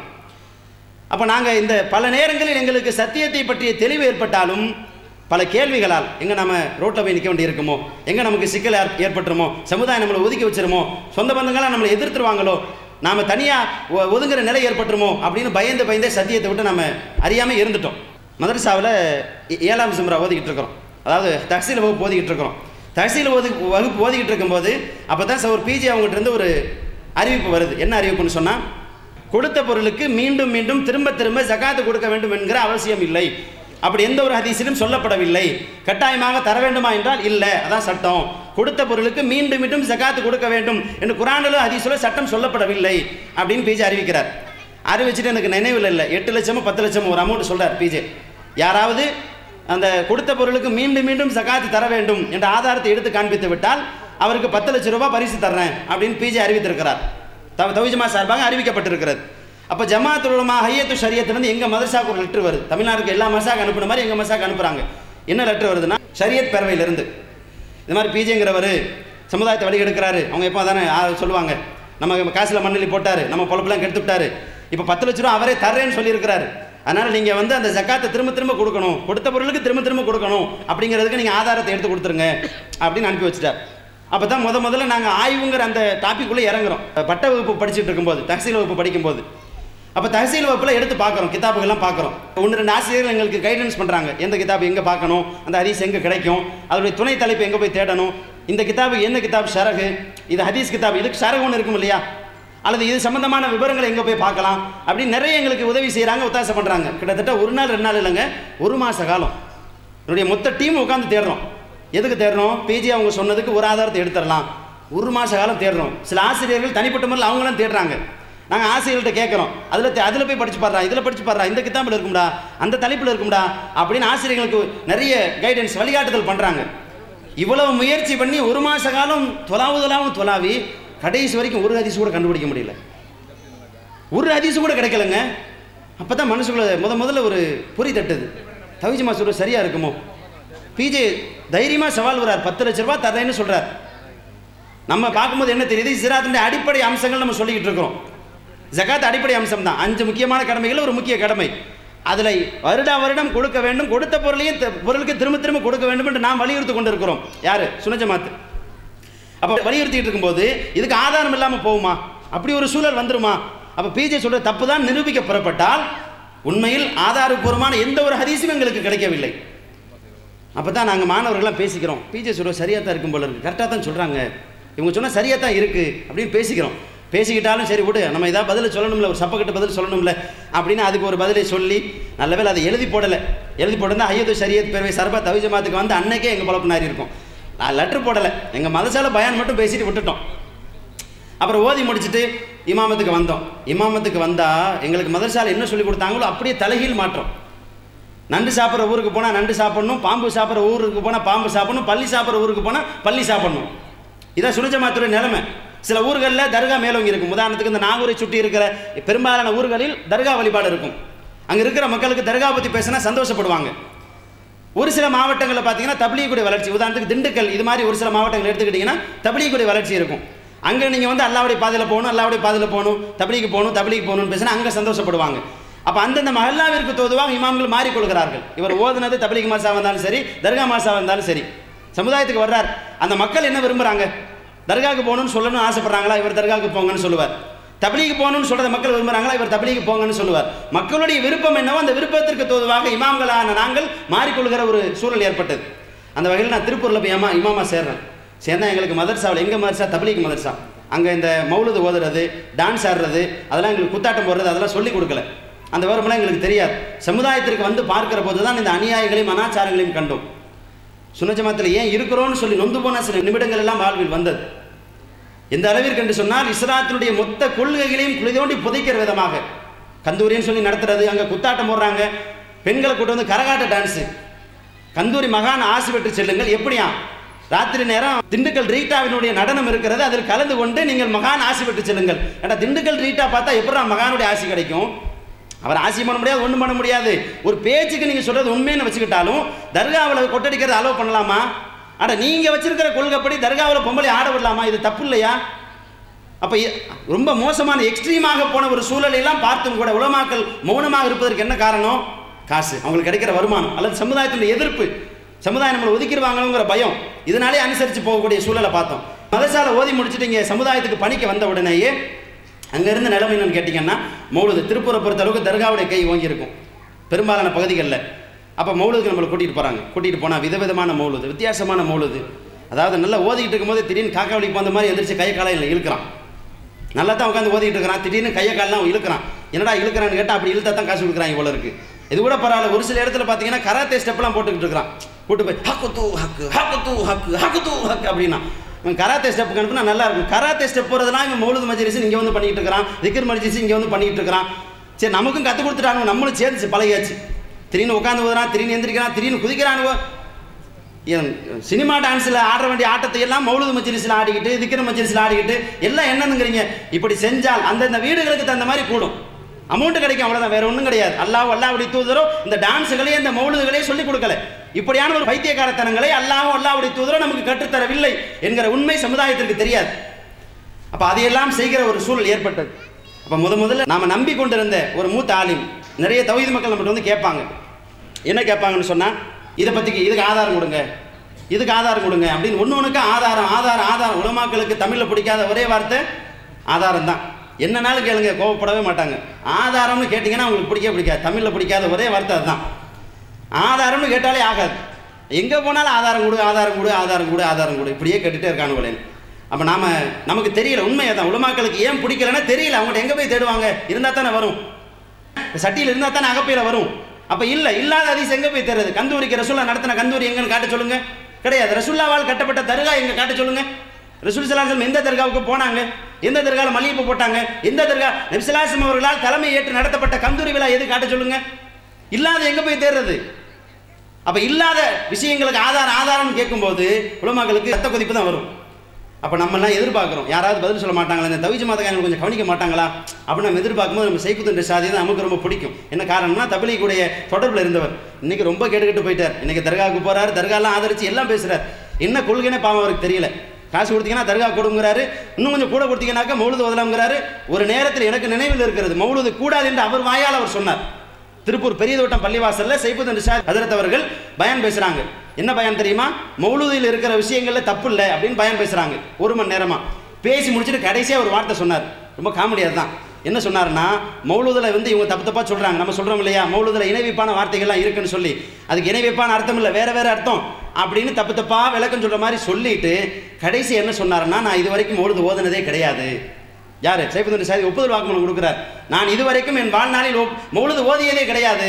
அப்போ நாங்கள் இந்த பல நேரங்களில் எங்களுக்கு சத்தியத்தை பற்றிய தெளிவு ஏற்பட்டாலும் பல கேள்விகளால் எங்கே நம்ம ரோட்டில் போய் நிற்க வேண்டி இருக்குமோ எங்கே நமக்கு சிக்கல் ஏற்- ஏற்பட்டுருமோ சமுதாயம் நம்மளை ஒதுக்கி வச்சிருமோ சொந்த பந்தங்களாம் நம்மளை எதிர்த்துருவாங்களோ நாம் தனியாக ஒதுங்குற நிலை ஏற்பட்டுருமோ அப்படின்னு பயந்து பயந்தே சத்தியத்தை விட்டு நம்ம அறியாமல் இருந்துட்டோம் மதரசாவில் ஏ- ஏழாம் சிம்ரா ஓதிக்கிட்டு இருக்கிறோம் அதாவது தஹசீல் வகுப்பு ஓதிக்கிட்டு இருக்கிறோம் தஹசீல் ஓதி வகுப்பு ஓதிக்கிட்டு இருக்கும்போது அப்போ தான் ஒரு பிஜி அவங்ககிட்ட இருந்து ஒரு அறிவிப்பு வருது என்ன அறிவிப்புன்னு சொன்னால் கொடுத்த பொருளுக்கு மீண்டும் மீண்டும் திரும்ப திரும்ப ஜகாத்து கொடுக்க வேண்டும் என்கிற அவசியம் இல்லை அப்படி எந்த ஒரு ஹதீஸிலும் சொல்லப்படவில்லை கட்டாயமாக தர வேண்டுமா என்றால் இல்லை அதான் சட்டம் கொடுத்த பொருளுக்கு மீண்டும் மீண்டும் ஜகாத்து கொடுக்க வேண்டும் என்று குரானிலோ ஹதீஸிலோ சட்டம் சொல்லப்படவில்லை அப்படின்னு பிஜே அறிவிக்கிறார் அறிவிச்சுட்டு எனக்கு நினைவில் இல்லை எட்டு லட்சமோ பத்து லட்சமோ ஒரு அமௌண்ட் சொல்றார் பிஜே யாராவது அந்த கொடுத்த பொருளுக்கு மீண்டும் மீண்டும் ஜகாத்து தர வேண்டும் என்ற ஆதாரத்தை எடுத்து காண்பித்து விட்டால் அவருக்கு பத்து லட்சம் ரூபாய் பரிசு தர்றேன் அப்படின்னு பிஜே அறிவித்திருக்கிறார் தவ தவிஜமா சார்பாக அறிவிக்கப்பட்டிருக்கிறது அப்போ ஜமாத் உலமா ஹையத்து ஷரியத்துலேருந்து எங்கள் மதரசாவுக்கு ஒரு லெட்டர் வருது தமிழ்நாட்டுக்கு எல்லா மசாக்கு அனுப்புன மாதிரி எங்கள் மசாக்கு அனுப்புகிறாங்க என்ன லெட்டர் வருதுன்னா ஷரியத் பேரவையிலிருந்து இது மாதிரி பிஜேங்கிறவர் சமுதாயத்தை வழி எடுக்கிறாரு அவங்க எப்போ தானே சொல்லுவாங்க நம்ம காசில் மண்ணலி போட்டார் நம்ம பொழப்பெல்லாம் கெடுத்து விட்டாரு இப்போ பத்து லட்ச ரூபா அவரே தர்றேன்னு சொல்லியிருக்கிறாரு அதனால் நீங்கள் வந்து அந்த ஜக்காத்தை திரும்ப திரும்ப கொடுக்கணும் கொடுத்த பொருளுக்கு திரும்ப திரும்ப கொடுக்கணும் அப்படிங்கிறதுக்கு நீங்கள் ஆதாரத்தை எடுத்து கொடுத்துருங்க அப்படின்னு அனுப்பி வச்சுட்டார் அப்போ தான் முத முதல்ல நாங்கள் ஆய்வுங்கிற அந்த டாபிக்குள்ளே இறங்குறோம் பட்ட வகுப்பு படிச்சுட்டு இருக்கும்போது தஹசீல் வகுப்பு படிக்கும்போது அப்போ தஹசீல் வகுப்பில் எடுத்து பார்க்குறோம் கிதாபுகள்லாம் பார்க்குறோம் ஒன்று ரெண்டு ஆசிரியர்கள் எங்களுக்கு கைடன்ஸ் பண்ணுறாங்க எந்த கிதாப் எங்கே பார்க்கணும் அந்த ஹதீஸ் எங்கே கிடைக்கும் அதோடைய துணை தலைப்பு எங்கே போய் தேடணும் இந்த கிதாபுக்கு என்ன கிதாப் ஷரகு இது ஹதீஸ் கிதாப் இதுக்கு ஷரகு ஒன்று இருக்கும் இல்லையா அல்லது இது சம்பந்தமான விவரங்களை எங்கே போய் பார்க்கலாம் அப்படின்னு நிறைய எங்களுக்கு உதவி செய்கிறாங்க ஒத்தாசை பண்ணுறாங்க கிட்டத்தட்ட ஒரு நாள் ரெண்டு நாள் இல்லைங்க ஒரு மாத காலம் என்னுடைய மொத்த டீம் உட்காந்து தேடுறோம் எதுக்கு தேடுறோம் பிஜி அவங்க சொன்னதுக்கு ஒரு ஆதாரத்தை எடுத்துடலாம் ஒரு மாத காலம் தேடுறோம் சில ஆசிரியர்கள் தனிப்பட்ட முறையில் அவங்களும் தேடுறாங்க நாங்கள் ஆசிரியர்கள்ட்ட கேட்குறோம் அதில் அதில் போய் படிச்சு பாடுறா இதில் படிச்சு பாடுறா இந்த கித்தாம்பில் இருக்கும்டா அந்த தலைப்பில் இருக்கும்டா அப்படின்னு ஆசிரியர்களுக்கு நிறைய கைடன்ஸ் வழிகாட்டுதல் பண்ணுறாங்க இவ்வளவு முயற்சி பண்ணி ஒரு மாத காலம் தொலாவுதலாவும் தொலாவி கடைசி வரைக்கும் ஒரு ஹதீஸ் கூட கண்டுபிடிக்க முடியல ஒரு ஹதீஸ் கூட கிடைக்கலங்க அப்போ தான் மனசுக்குள்ள முத முதல்ல ஒரு பொறி தட்டுது தவிஜமா சொல்ற சரியா இருக்குமோ பிஜே தைரியமாக சவால் வரார் பத்து லட்ச ரூபாய் தரேன்னு சொல்றார் நம்ம பார்க்கும்போது என்ன தெரியுது சிராத்தினுடைய அடிப்படை அம்சங்கள் நம்ம சொல்லிக்கிட்டு இருக்கிறோம் ஜகாத் அடிப்படை அம்சம் தான் அஞ்சு முக்கியமான கடமைகள் ஒரு முக்கிய கடமை அதில் வருடா வருடம் கொடுக்க வேண்டும் கொடுத்த பொருளையும் த- பொருளுக்கு திரும்ப திரும்ப கொடுக்க வேண்டும் என்று நாம் வலியுறுத்தி கொண்டு இருக்கிறோம் யாரு சுனஜமாத்து அப்போ வலியுறுத்திட்டு இருக்கும்போது இதுக்கு ஆதாரம் இல்லாமல் போகுமா அப்படி ஒரு சூழல் வந்துருமா அப்போ பிஜே சொல்ற தப்பு தான் நிரூபிக்க புறப்பட்டால் உண்மையில் ஆதாரபூர்வமான எந்த ஒரு ஹதீஸும் எங்களுக்கு கிடைக்கவில்லை அப்போ தான் நாங்கள் மாணவர்கள்லாம் பேசிக்கிறோம் பிஜே சொல்ற சரியாக தான் இருக்கும் போல இருக்கு கரெக்டாக தான் சொல்கிறாங்க இவங்க சொன்னால் சரியாக தான் இருக்குது அப்படின்னு பேசிக்கிறோம் பேசிக்கிட்டாலும் சரி விடு நம்ம ஏதாவது பதில் சொல்லணும்ல ஒரு சப்பக்கட்டு பதில் சொல்லணும்ல அப்படின்னு அதுக்கு ஒரு பதிலை சொல்லி நல்ல வேளை அதை எழுதி போடலை எழுதி போட்டிருந்தா ஐயது சரியத் பேரவை சர்பா தவிஜமாத்துக்கு வந்து அன்னைக்கே எங்கள் பொழப்பு நாரி இருக்கும் நான் லெட்டர் போடலை எங்கள் மதசால பயான் மட்டும் பேசிட்டு விட்டுட்டோம் அப்புறம் ஓதி முடிச்சுட்டு இமாமத்துக்கு வந்தோம் இமாமத்துக்கு வந்தால் எங்களுக்கு மதரசால என்ன சொல்லி கொடுத்தாங்களோ அப்படியே தலைகீழ் மாற்றம் நண்டு சாப்பிட்ற ஊருக்கு போனால் நண்டு சாப்பிடணும் பாம்பு சாப்பிட்ற ஊருக்கு போனால் பாம்பு சாப்பிடணும் பள்ளி சாப்பிட்ற ஊருக்கு போனால் பள்ளி சாப்பிடணும் இதான் சுனஜமாத்துடைய நிலைமை சில ஊர்களில் தர்கா மேலோங்கி இருக்கும் உதாரணத்துக்கு இந்த நாகூரை சுற்றி இருக்கிற பெரும்பாலான ஊர்களில் தர்கா வழிபாடு இருக்கும் அங்கே இருக்கிற மக்களுக்கு தர்கா பற்றி பேசினா சந்தோஷப்படுவாங்க ஒரு சில மாவட்டங்களில் பார்த்தீங்கன்னா தபிலீகுடைய வளர்ச்சி உதாரணத்துக்கு திண்டுக்கல் இது மாதிரி ஒரு சில மாவட்டங்கள் எடுத்துக்கிட்டிங்கன்னா தபிலீகுடைய வளர்ச்சி இருக்கும் அங்கே நீங்கள் வந்து அல்லாவுடைய பாதையில் போகணும் அல்லாவுடைய பாதையில் போகணும் தபிலீக்கு போகணும் தபிலீக்கு போகணும்னு பேசினா அங்கே சந்தோஷப்படுவாங்க அப்போ அந்தந்த மஹல்லாவிற்கு தோதுவாக இமாம்கள் மாறிக்கொள்கிறார்கள் இவர் ஓதுனது தபிலீக் மாசா வந்தாலும் சரி தர்கா மாசா வந்தாலும் சரி சமுதாயத்துக்கு வர்றார் அந்த மக்கள் என்ன விரும்புகிறாங்க தர்காவுக்கு போகணும்னு சொல்லணும்னு ஆசைப்படுறாங்களா இவர் தர்காவுக்கு போங்கன்னு சொல்லுவார் தபிலீக்கு போகணும்னு சொல்றத மக்கள் விரும்புறாங்களா இவர் தபிலீக்கு போங்கன்னு சொல்லுவார் மக்களுடைய விருப்பம் என்னவோ அந்த விருப்பத்திற்கு தோதுவாக இமாம்களான நாங்கள் மாறிக்கொள்கிற ஒரு சூழல் ஏற்பட்டது அந்த வகையில் நான் திருப்பூரில் போய் இமா இமாமா சேர்றேன் சேர்ந்தா எங்களுக்கு மதர்சாவில் எங்கள் மதர்சா தபிலீக் மதர்சா அங்கே இந்த மௌலுது ஓதுறது டான்ஸ் ஆடுறது அதெல்லாம் எங்களுக்கு குத்தாட்டம் போடுறது அதெல்லாம் சொல்லிக் கொடுக்கல அந்த விவரமெல்லாம் எங்களுக்கு தெரியாது சமுதாயத்திற்கு வந்து பார்க்கிற போது தான் இந்த அநியாயங்களையும் அனாச்சாரங்களையும் கண்டோம் சுனஜமாத்தில் ஏன் இருக்கிறோன்னு சொல்லி நொந்து போன சில நிமிடங்கள் எல்லாம் வாழ்வில் வந்தது எந்த அளவிற்கு என்று சொன்னால் இஸ்லாத்தினுடைய மொத்த கொள்கைகளையும் குளிதோண்டி புதைக்கிற விதமாக கந்தூரின்னு சொல்லி நடத்துறது அங்கே குத்தாட்டம் போடுறாங்க பெண்களை கூட்டு வந்து கரகாட்ட டான்ஸு கந்தூரி மகான் ஆசி பெற்று செல்லுங்கள் எப்படியா ராத்திரி நேரம் திண்டுக்கல் ரீட்டாவினுடைய நடனம் இருக்கிறது அதில் கலந்து கொண்டு நீங்கள் மகான் ஆசி பெற்று செல்லுங்கள் ஏன்னா திண்டுக்கல் ரீட்டா பார்த்தா எப்படா மகானுடைய ஆசி கிடைக்கும் அவர் ஆசி பண்ண முடியாது ஒன்றும் பண்ண முடியாது ஒரு பேச்சுக்கு நீங்கள் சொல்கிறது உண்மைன்னு வச்சுக்கிட்டாலும் தர்காவில் கொட்டடிக்கிறது அலோவ் பண்ணலாமா அட நீங்கள் வச்சிருக்கிற கொள்கைப்படி தர்காவில் பொம்பளை ஆட விடலாமா இது தப்பு இல்லையா அப்போ ரொம்ப மோசமான எக்ஸ்ட்ரீமாக போன ஒரு சூழலையெல்லாம் பார்த்தும் கூட உலமாக்கள் மௌனமாக இருப்பதற்கு என்ன காரணம் காசு அவங்களுக்கு கிடைக்கிற வருமானம் அல்லது சமுதாயத்தினுடைய எதிர்ப்பு சமுதாயம் நம்மளை ஒதுக்கிடுவாங்களோங்கிற பயம் இதனாலே அனுசரித்து போகக்கூடிய சூழலை பார்த்தோம் மதசால ஓதி முடிச்சுட்டு இங்கே சமுதாயத்துக்கு பணிக்கு வந்த உடனேயே அங்கேருந்து நிலைமை என்னன்னு கேட்டிங்கன்னா மௌலுது திருப்பூரை பொறுத்த அளவுக்கு தர்காவுடைய கை ஓங்கி இருக்கும் பெரும்பாலான பகுதிகளில் அப்போ மௌலுதுக்கு நம்மளை கூட்டிகிட்டு போகிறாங்க கூட்டிகிட்டு போனால் விதவிதமான மௌலுது வித்தியாசமான மௌலுது அதாவது நல்லா ஓதிக்கிட்டு இருக்கும்போது திடீர்னு காக்கா வலிக்கு போந்த மாதிரி எந்திரிச்சு கையை காலையில் இழுக்கிறான் நல்லா தான் உட்காந்து ஓதிக்கிட்டு இருக்கிறான் திடீர்னு கையை காலெலாம் இழுக்கிறான் என்னடா இழுக்கிறான்னு கேட்டால் அப்படி இழுத்தா தான் காசு கொடுக்குறாங்க இவ்வளோ இருக்குது இது கூட பரவாயில்ல ஒரு சில இடத்துல பார்த்தீங்கன்னா கராத்தே ஸ்டெப்லாம் போட்டுக்கிட்டு இருக்கிறான் கூட்டு போய் ஹக்கு தூ ஹக்கு ஹக்கு தூ ஹக்கு ஹக்கு தூ ஹக்கு அப்படின்னா இவன் கராத்தே ஸ்டெப் அனுப்புனா நல்லா இருக்கும் கராத்தே ஸ்டெப் போகிறதுலாம் இவன் மௌலுது மஜிலிஸ் இங்கே வந்து பண்ணிட்டு இருக்கிறான் திக்கர் மஜிலிஸ் இங்கே வந்து பண்ணிட்டு இருக்கிறான் சரி நமக்கும் கற்றுக் கொடுத்துட்டானுங்க நம்மளும் சேர்ந்து பழகியாச்சு திடீர்னு உட்காந்து போதுறான் திடீர்னு எந்திரிக்கிறான் திடீர்னு குதிக்கிறானுவோ என் சினிமா டான்ஸில் ஆட வேண்டிய ஆட்டத்தை எல்லாம் மௌலுது மஜ்லிஸில் ஆடிக்கிட்டு திக்கிற மஜ்லிஸில் ஆடிக்கிட்டு எல்லாம் என்னன்னுங்கிறீங்க இப்படி செஞ்சால் அந்தந்த வீடுகளுக்கு தகுந்த மாதிரி கூடும் அமௌண்ட் கிடைக்கும் அவ்வளோதான் வேற ஒன்றும் கிடையாது அல்லாஹ் அல்லாவுடைய தூதரோ இந்த டான்ஸுகளையும் இந்த மௌலுதுகளையும் சொல்லிக் கொடுக்கல இப்படியான ஒரு பைத்தியக்காரத்தனங்களை அல்லாஹ் அல்லாவுடைய தூதரோ நமக்கு கற்றுத்தரவில்லை என்கிற உண்மை சமுதாயத்திற்கு தெரியாது அப்போ அதையெல்லாம் செய்கிற ஒரு சூழல் ஏற்பட்டது அப்போ முத முதல்ல நாம் நம்பி கொண்டிருந்த ஒரு மூத்த ஆலிம் நிறைய தகுதி மக்கள் நம்மகிட்ட வந்து கேட்பாங்க என்ன கேட்பாங்கன்னு சொன்னால் இதை பற்றிக்கு இதுக்கு ஆதாரம் கொடுங்க இதுக்கு ஆதாரம் கொடுங்க அப்படின்னு ஒன்று ஒன்றுக்கு ஆதாரம் ஆதாரம் ஆதாரம் உலமாக்களுக்கு தமிழில் பிடிக்காத ஒரே வார்த்தை ஆதாரம் தான் என்னன்னாலும் கேளுங்க கோவப்படவே மாட்டாங்க ஆதாரம்னு கேட்டிங்கன்னா அவங்களுக்கு பிடிக்க பிடிக்காது தமிழில் பிடிக்காத ஒரே வார்த்தை அதுதான் ஆதாரம்னு கேட்டாலே ஆகாது எங்கே போனாலும் ஆதாரம் கொடு ஆதாரம் கொடு ஆதாரம் கொடு ஆதாரம் கொடு இப்படியே கேட்டுகிட்டே இருக்கானுங்களேன் அப்போ நாம நமக்கு தெரியல உண்மையை தான் உலமாக்களுக்கு ஏன் பிடிக்கலன்னா தெரியல அவங்கள்ட்ட எங்கே போய் தேடுவாங்க இருந்தால் தானே வரும் சட்டியில் இருந்தால் தானே அகப்பையில் வரும் அப்போ இல்லை இல்லாத அதிசயம் எங்கே போய் தருது கந்தூரிக்கு ரசுல்லா நடத்தின கந்தூரி எங்கன்னு காட்ட சொல்லுங்க கிடையாது ரசுல்லாவால் கட்டப்பட்ட தர்கா எங்கே காட்ட சொல்லுங்க ரசூல் சலாசம் எந்த தர்காவுக்கு போனாங்க எந்த தர்காவில் மல்லிகைப்பூ போட்டாங்க எந்த தர்கா நபிசலாசம் அவர்களால் தலைமை ஏற்று நடத்தப்பட்ட கந்தூரி விழா எது காட்ட சொல்லுங்க இல்லாத எங்கே போய் தேடுறது அப்போ இல்லாத விஷயங்களுக்கு ஆதாரம் ஆதாரம்னு கேட்கும்போது உலமாக்களுக்கு ரத்த கொதிப்பு தான் வரும் அப்போ நம்மலாம் எதிர்பார்க்குறோம் யாராவது பதில் சொல்ல மாட்டாங்களா இந்த தவிஜ மாதக்காரங்க கொஞ்சம் கவனிக்க மாட்டாங்களா அப்படின்னு நம்ம எதிர்பார்க்கும்போது நம்ம சைக்குத்துன்ற சாதி தான் நமக்கு ரொம்ப பிடிக்கும் என்ன காரணம்னா தபிலிக்குடைய தொடர்பில் இருந்தவர் இன்னைக்கு ரொம்ப கேட்டுக்கிட்டு போயிட்டார் இன்னைக்கு தர்காவுக்கு போறாரு தர்காலாம் ஆதரிச்சு எல்லாம் பேசுறாரு என்ன கொள்கைன்னு பாவம் அவருக்கு தெரியல காசு கொடுத்தீங்கன்னா தர்கா கொடுங்கிறாரு இன்னும் கொஞ்சம் கூட கொடுத்தீங்கன்னாக்கா மௌலுது ஓதலாம்ங்கிறாரு ஒரு நேரத்தில் எனக்கு நினைவில் இருக்கிறது மௌலுது கூடாது என்று அவர் வாயால் அவர் சொன்னார் திருப்பூர் பெரிய தோட்டம் பள்ளிவாசல்ல சைபுதன் ரிஷாத் ஹதரத் அவர்கள் பயான் பேசுறாங்க என்ன பயான் தெரியுமா மௌலூதியில் இருக்கிற விஷயங்கள்ல தப்பு இல்லை அப்படின்னு பயான் பேசுறாங்க ஒரு மணி நேரமா பேசி முடிச்சுட்டு கடைசியாக ஒரு வார்த்தை சொன்னார் ரொம்ப காமெடியாக தான் என்ன சொன்னாருன்னா மௌலூதில் வந்து இவங்க தப்பு தப்பாக சொல்கிறாங்க நம்ம சொல்கிறோம் இல்லையா மௌலூதில் இணைவிப்பான வார்த்தைகள்லாம் இருக்குன்னு சொல்லி அதுக்கு இணைவிப்பான அர்த்தம் இல்லை வேற வேற அர்த்தம் அப்படின்னு தப்பு தப்பாக விளக்கம் சொல்கிற மாதிரி சொல்லிட்டு கடைசி என்ன சொன்னாருன்னா நான் இது வரைக்கும் மௌலூது ஓதுனதே கிடையாது யார் சைபுதன் சாதி ஒப்புதல் வாக்குமூலம் கொடுக்குறார் நான் இதுவரைக்கும் என் வாழ்நாளில் ஒப்- மௌலுது ஓதியதே கிடையாது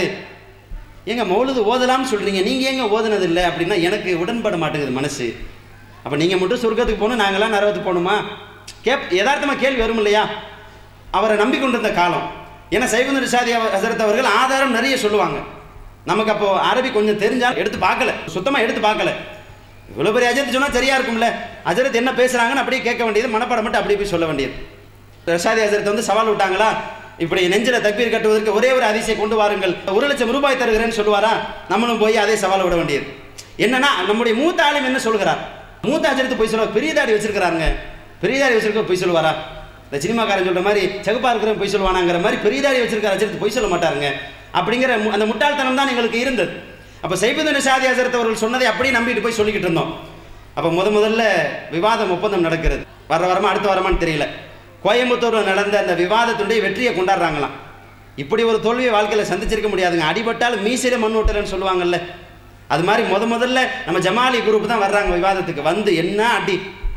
ஏங்க மௌலுது ஓதலாம்னு சொல்கிறீங்க நீங்கள் ஏங்க ஓதுனது இல்லை அப்படின்னா எனக்கு உடன்பட மாட்டேங்குது மனசு அப்போ நீங்கள் மட்டும் சொர்க்கத்துக்கு போகணும் நாங்களாம் நரகத்துக்கு போகணுமா கேப் யதார்த்தமாக கேள்வி வரும் இல்லையா அவரை நம்பிக்கொண்டிருந்த காலம் ஏன்னா சைபுந்தர் ரிஷாதி ஹசரத் அவர்கள் ஆதாரம் நிறைய சொல்லுவாங்க நமக்கு அப்போ அரபி கொஞ்சம் தெரிஞ்சால் எடுத்து பார்க்கல சுத்தமாக எடுத்து பார்க்கல இவ்வளோ பெரிய அஜரத் சொன்னால் சரியா இருக்கும்ல அஜரத் என்ன பேசுகிறாங்கன்னு அப்படியே கேட்க வேண்டியது மனப்பாடம் மட்டும் அப்படியே போய் சொல்ல வேண்டியது ரஷாதி ஹசரத் வந்து சவால் விட்டாங்களா இப்படி நெஞ்சில் தக்பீர் கட்டுவதற்கு ஒரே ஒரு அதிசயம் கொண்டு வாருங்கள் ஒரு லட்சம் ரூபாய் தருகிறேன்னு சொல்லுவாரா நம்மளும் போய் அதே சவால் விட வேண்டியது என்னன்னா நம்முடைய மூத்த ஆளும் என்ன சொல்கிறார் மூத்த அஜரத்து போய் சொல்லுவார் பெரிய தாடி வச்சிருக்கிறாருங்க பெரிய தாடி வச்சிருக்க போய் சொல்லுவாரா இந்த சினிமாக்காரன் சொல்ற மாதிரி செகுப்பா இருக்கிறவன் பொய் சொல்லுவானாங்கிற மாதிரி பெரிய தாடி வச்சிருக்கிற அஜரத்து பொய் சொல்ல மாட்டாருங்க அப்படிங்கிற மு- அந்த முட்டாள்தனம் தான் எங்களுக்கு இருந்தது அப்போ சைபுதன் ஷாதி ஹசரத் அவர்கள் சொன்னதை அப்படியே நம்பிட்டு போய் சொல்லிக்கிட்டு இருந்தோம் அப்போ முத முதல்ல விவாதம் ஒப்பந்தம் நடக்கிறது வர வரமா அடுத்து வரமான்னு தெரியல கோயம்புத்தூரில் நடந்த அந்த விவாதத்துடைய வெற்றியை கொண்டாடுறாங்களாம் இப்படி ஒரு தோல்வியை வாழ்க்கையில் சந்திச்சிருக்க முடியாதுங்க அடிபட்டால் மீசையில மண் ஓட்டலன்னு சொல்லுவாங்கல்ல அது மாதிரி முத முதல்ல நம்ம ஜமாலி குரூப் தான் வர்றாங்க விவாதத்துக்கு வந்து என்ன அடி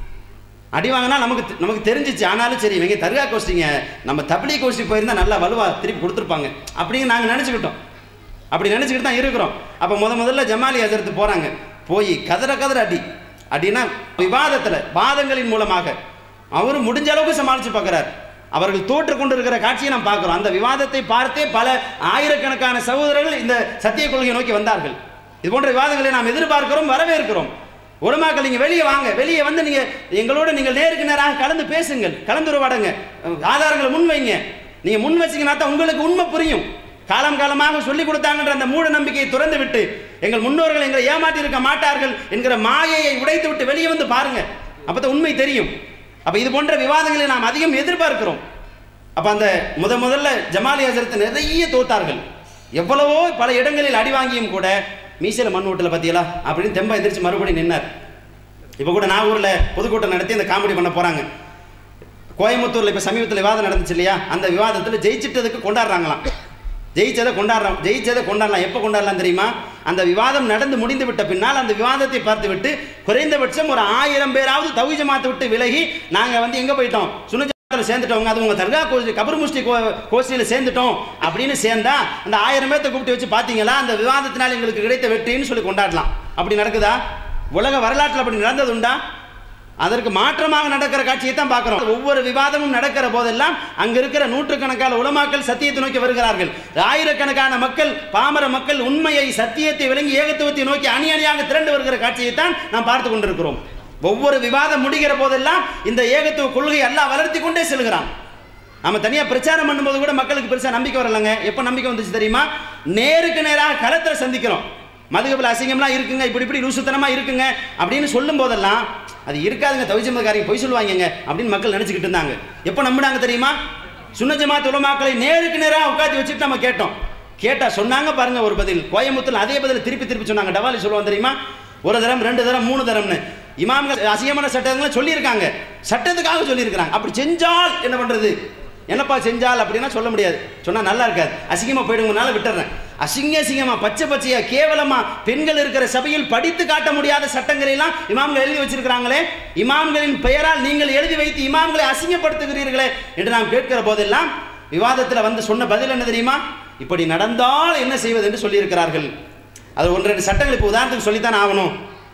அடி வாங்கினா நமக்கு தெ- நமக்கு தெரிஞ்சிச்சு ஆனாலும் சரி இவங்க தர்கா கோஷ்டிங்க நம்ம தப்லி கோஷ்டி போயிருந்தா நல்லா வலுவா திருப்பி கொடுத்துருப்பாங்க அப்படின்னு நாங்கள் நினச்சிக்கிட்டோம் அப்படி நினச்சிக்கிட்டு தான் இருக்கிறோம் அப்போ முத முதல்ல ஜமாலி ஹசரத்து போகிறாங்க போய் கதற கதற அடி அடின்னா விவாதத்தில் வாதங்களின் மூலமாக அவர் முடிஞ்ச அளவுக்கு சமாளித்து பார்க்குறாரு அவர்கள் தோற்று கொண்டு இருக்கிற காட்சியை நாம் பார்க்குறோம் அந்த விவாதத்தை பார்த்தே பல ஆயிரக்கணக்கான சகோதரர்கள் இந்த சத்திய கொள்கையை நோக்கி வந்தார்கள் இது போன்ற விவாதங்களை நாம் எதிர்பார்க்கிறோம் வரவேற்கிறோம் உலமாக்கள் நீங்க வெளியே வாங்க வெளியே வந்து நீங்க எங்களோட நீங்கள் நேருக்கு நேராக கலந்து பேசுங்கள் கலந்துரையாடுங்க ஆதாரங்களை முன்வைங்க நீங்க முன் வச்சீங்கன்னா தான் உங்களுக்கு உண்மை புரியும் காலம் காலமாக சொல்லி கொடுத்தாங்கன்ற அந்த மூட நம்பிக்கையை துறந்து விட்டு எங்கள் முன்னோர்கள் எங்களை ஏமாற்றி இருக்க மாட்டார்கள் என்கிற மாயையை உடைத்து விட்டு வெளியே வந்து பாருங்க அப்பதான் உண்மை தெரியும் அப்ப இது போன்ற விவாதங்களை நாம் அதிகம் எதிர்பார்க்கிறோம் அப்ப அந்த முத முதல்ல ஜமாலி ஹசரத் நிறைய தோத்தார்கள் எவ்வளவோ பல இடங்களில் அடி வாங்கியும் கூட மீசையில் மண் ஓட்டல பத்தியலா அப்படின்னு தெம்பா எந்திரிச்சு மறுபடியும் நின்னார் இப்போ கூட நாகூரில் பொதுக்கூட்டம் நடத்தி அந்த காமெடி பண்ண போறாங்க கோயம்புத்தூர்ல இப்போ சமீபத்தில் விவாதம் நடந்துச்சு இல்லையா அந்த விவாதத்தில் ஜெயிச்சிட்டதுக்கு கொண்டாடுறாங்களாம் ஜெயிச்சதை கொண்டாடுறோம் ஜெயிச்சதை கொண்டாடலாம் எப்போ கொண்டாடலாம் தெரியுமா அந்த விவாதம் நடந்து முடிந்து விட்ட பின்னால் அந்த விவாதத்தை பார்த்து விட்டு குறைந்தபட்சம் ஒரு ஆயிரம் பேராவது தவி ஜமாத்தை விட்டு விலகி நாங்கள் வந்து எங்கே போயிட்டோம் சுனஜாத்தில் சேர்ந்துட்டோங்க அது உங்கள் தர்கா கோஷ்டி கபர் முஷ்டி கோ கோஷ்டியில் சேர்ந்துட்டோம் அப்படின்னு சேர்ந்தா அந்த ஆயிரம் பேர்த்த கூப்பிட்டு வச்சு பார்த்தீங்களா அந்த விவாதத்தினால் எங்களுக்கு கிடைத்த வெற்றின்னு சொல்லி கொண்டாடலாம் அப்படி நடக்குதா உலக வரலாற்றில் அப்படி நடந்தது உண்டா அதற்கு மாற்றமாக நடக்கிற காட்சியை தான் பார்க்கிறோம் ஒவ்வொரு விவாதமும் நடக்கிற போதெல்லாம் அங்க இருக்கிற நூற்றுக்கணக்கான உலமாக்கள் சத்தியத்தை நோக்கி வருகிறார்கள் ஆயிரக்கணக்கான மக்கள் பாமர மக்கள் உண்மையை சத்தியத்தை விளங்கி ஏகத்துவத்தை நோக்கி அணி அணியாக திரண்டு வருகிற காட்சியை தான் நாம் பார்த்து கொண்டிருக்கிறோம் ஒவ்வொரு விவாதம் முடிகிற போதெல்லாம் இந்த ஏகத்துவ கொள்கை எல்லாம் வளர்த்தி கொண்டே செல்கிறான் நம்ம தனியாக பிரச்சாரம் பண்ணும்போது கூட மக்களுக்கு பெருசாக நம்பிக்கை வரலங்க எப்போ நம்பிக்கை வந்துச்சு தெரியுமா நேருக்கு நேராக களத்தில் சந்திக்கிறோம் மதுகபில் அசிங்கம்லாம் இருக்குங்க இப்படி இப்படி லூசுத்தனமாக இருக்குங்க அப்படின்னு சொல்லும் போதெல்லாம் அது இருக்காதுங்க தவிஜமக்காரங்க பொய் சொல்லுவாங்கங்க அப்படின்னு மக்கள் நினச்சிக்கிட்டு இருந்தாங்க எப்போ நம்பினாங்க தெரியுமா சுன்ன ஜமாத் உலமாக்களை நேருக்கு நேராக உட்காந்து வச்சுட்டு நம்ம கேட்டோம் கேட்டா சொன்னாங்க பாருங்க ஒரு பதில் கோயம்புத்தூர்ல அதே பதில் திருப்பி திருப்பி சொன்னாங்க டவாலி சொல்லுவாங்க தெரியுமா ஒரு தரம் ரெண்டு தரம் மூணு தரம்னு இமாம்கள் அசிங்கமான சட்டங்களை சொல்லியிருக்காங்க சட்டத்துக்காக சொல்லியிருக்கிறாங்க அப்படி செஞ்சால் என்ன பண்றது என்னப்பா செஞ்சால் அப்படின்னா சொல்ல முடியாது சொன்னா நல்லா இருக்காது அசிங்கமா போயிடுங்கனால விட்டுறேன் அசிங்க அசிங்கமா பச்சை பச்சையா கேவலமா பெண்கள் இருக்கிற சபையில் படித்து காட்ட முடியாத சட்டங்களை எல்லாம் இமாம்கள் எழுதி வச்சிருக்கிறாங்களே இமாம்களின் பெயரால் நீங்கள் எழுதி வைத்து இமாம்களை அசிங்கப்படுத்துகிறீர்களே என்று நாம் கேட்கிற போதெல்லாம் விவாதத்தில் வந்து சொன்ன பதில் என்ன தெரியுமா இப்படி நடந்தால் என்ன செய்வது என்று சொல்லியிருக்கிறார்கள் அது ஒன்று ரெண்டு சட்டங்கள் இப்போ உதாரணத்துக்கு சொல்லித்தான் ஆகணும்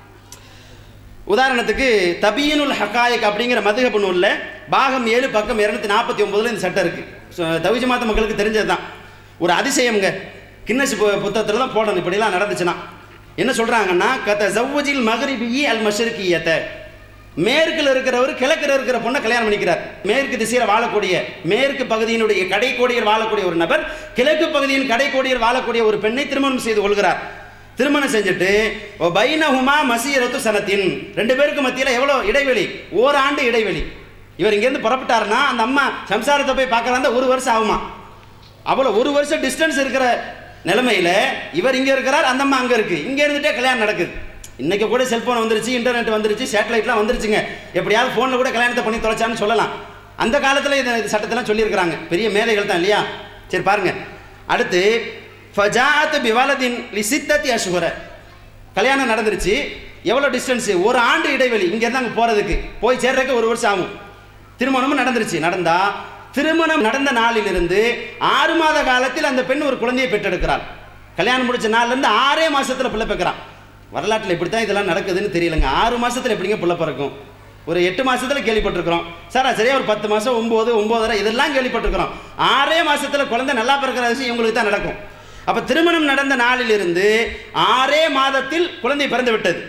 உதாரணத்துக்கு தபீனுல் ஹக்காயக் அப்படிங்கிற மதுகபு நூலில் பாகம் ஏழு பக்கம் இரநூத்தி நாற்பத்தி ஒன்பதுல இந்த சட்டம் இருக்கு தவிஜ மாத்த மக்களுக்கு தெரிஞ்சது தான் ஒரு அதிசயம்ங்க கின்னஸ் புத்தகத்தில் தான் போடணும் இப்படிலாம் நடந்துச்சுன்னா என்ன சொல்றாங்கன்னா கத்த ஜவ்வஜில் மகரிபி அல் மஷருக்கியத்தை மேற்கில் இருக்கிறவர் கிழக்கில் இருக்கிற பொண்ணை கல்யாணம் பண்ணிக்கிறார் மேற்கு திசையில் வாழக்கூடிய மேற்கு பகுதியினுடைய கடைக்கோடியில் வாழக்கூடிய ஒரு நபர் கிழக்கு பகுதியின் கடைக்கோடியில் வாழக்கூடிய ஒரு பெண்ணை திருமணம் செய்து கொள்கிறார் திருமணம் செஞ்சுட்டு ஓ பைனஹுமா மசீரத்து சனத்தின் ரெண்டு பேருக்கு மத்தியில் எவ்வளோ இடைவெளி ஓராண்டு இடைவெளி இவர் இங்கேருந்து புறப்பட்டாருன்னா அந்த அம்மா சம்சாரத்தை போய் பார்க்கறாங்க ஒரு வருஷம் ஆகுமா அவ்வளோ ஒரு வருஷம் டிஸ்டன்ஸ் இருக்கிற நிலைமையில இவர் இங்கே இருக்கிறார் அந்த அம்மா அங்கே இருக்கு இங்கே இருந்துட்டே கல்யாணம் நடக்குது இன்னைக்கு கூட செல்போன் வந்துருச்சு இன்டர்நெட் வந்துருச்சு சேட்டலைட்லாம் வந்துருச்சுங்க எப்படியாவது ஃபோனில் கூட கல்யாணத்தை பண்ணி தொலைச்சான்னு சொல்லலாம் அந்த காலத்தில் இந்த சட்டத்தெல்லாம் சொல்லியிருக்கிறாங்க பெரிய மேதைகள் தான் இல்லையா சரி பாருங்க அடுத்து ஃபஜாத் பிவலதின் லிசித்தத்தி அசுகர கல்யாணம் நடந்துருச்சு எவ்வளோ டிஸ்டன்ஸு ஒரு ஆண்டு இடைவெளி இங்கேருந்து அங்கே போகிறதுக்கு போய் சேர்றதுக்கு ஒரு வருஷம் ஆகும் திருமணமும் நடந்துருச்சு நடந்தா திருமணம் நடந்த நாளிலிருந்து ஆறு மாத காலத்தில் அந்த பெண் ஒரு குழந்தையை பெற்றெடுக்கிறாள் கல்யாணம் முடிச்ச நாள்லேருந்து ஆறே மாசத்துல பிள்ளை பிறக்கிறான் வரலாற்றில் இப்படி தான் இதெல்லாம் நடக்குதுன்னு தெரியலங்க ஆறு மாசத்துல எப்படிங்க பிள்ளை பிறக்கும் ஒரு எட்டு மாசத்துல கேள்விப்பட்டிருக்கிறோம் சராசரியா ஒரு பத்து மாசம் ஒன்பது ஒன்பதரை இதெல்லாம் கேள்விப்பட்டிருக்கிறோம் ஆறே மாசத்துல குழந்தை நல்லா பிறக்கிற விஷயம் இவங்களுக்கு தான் நடக்கும் அப்ப திருமணம் நடந்த நாளிலிருந்து ஆறே மாதத்தில் குழந்தை பிறந்து விட்டது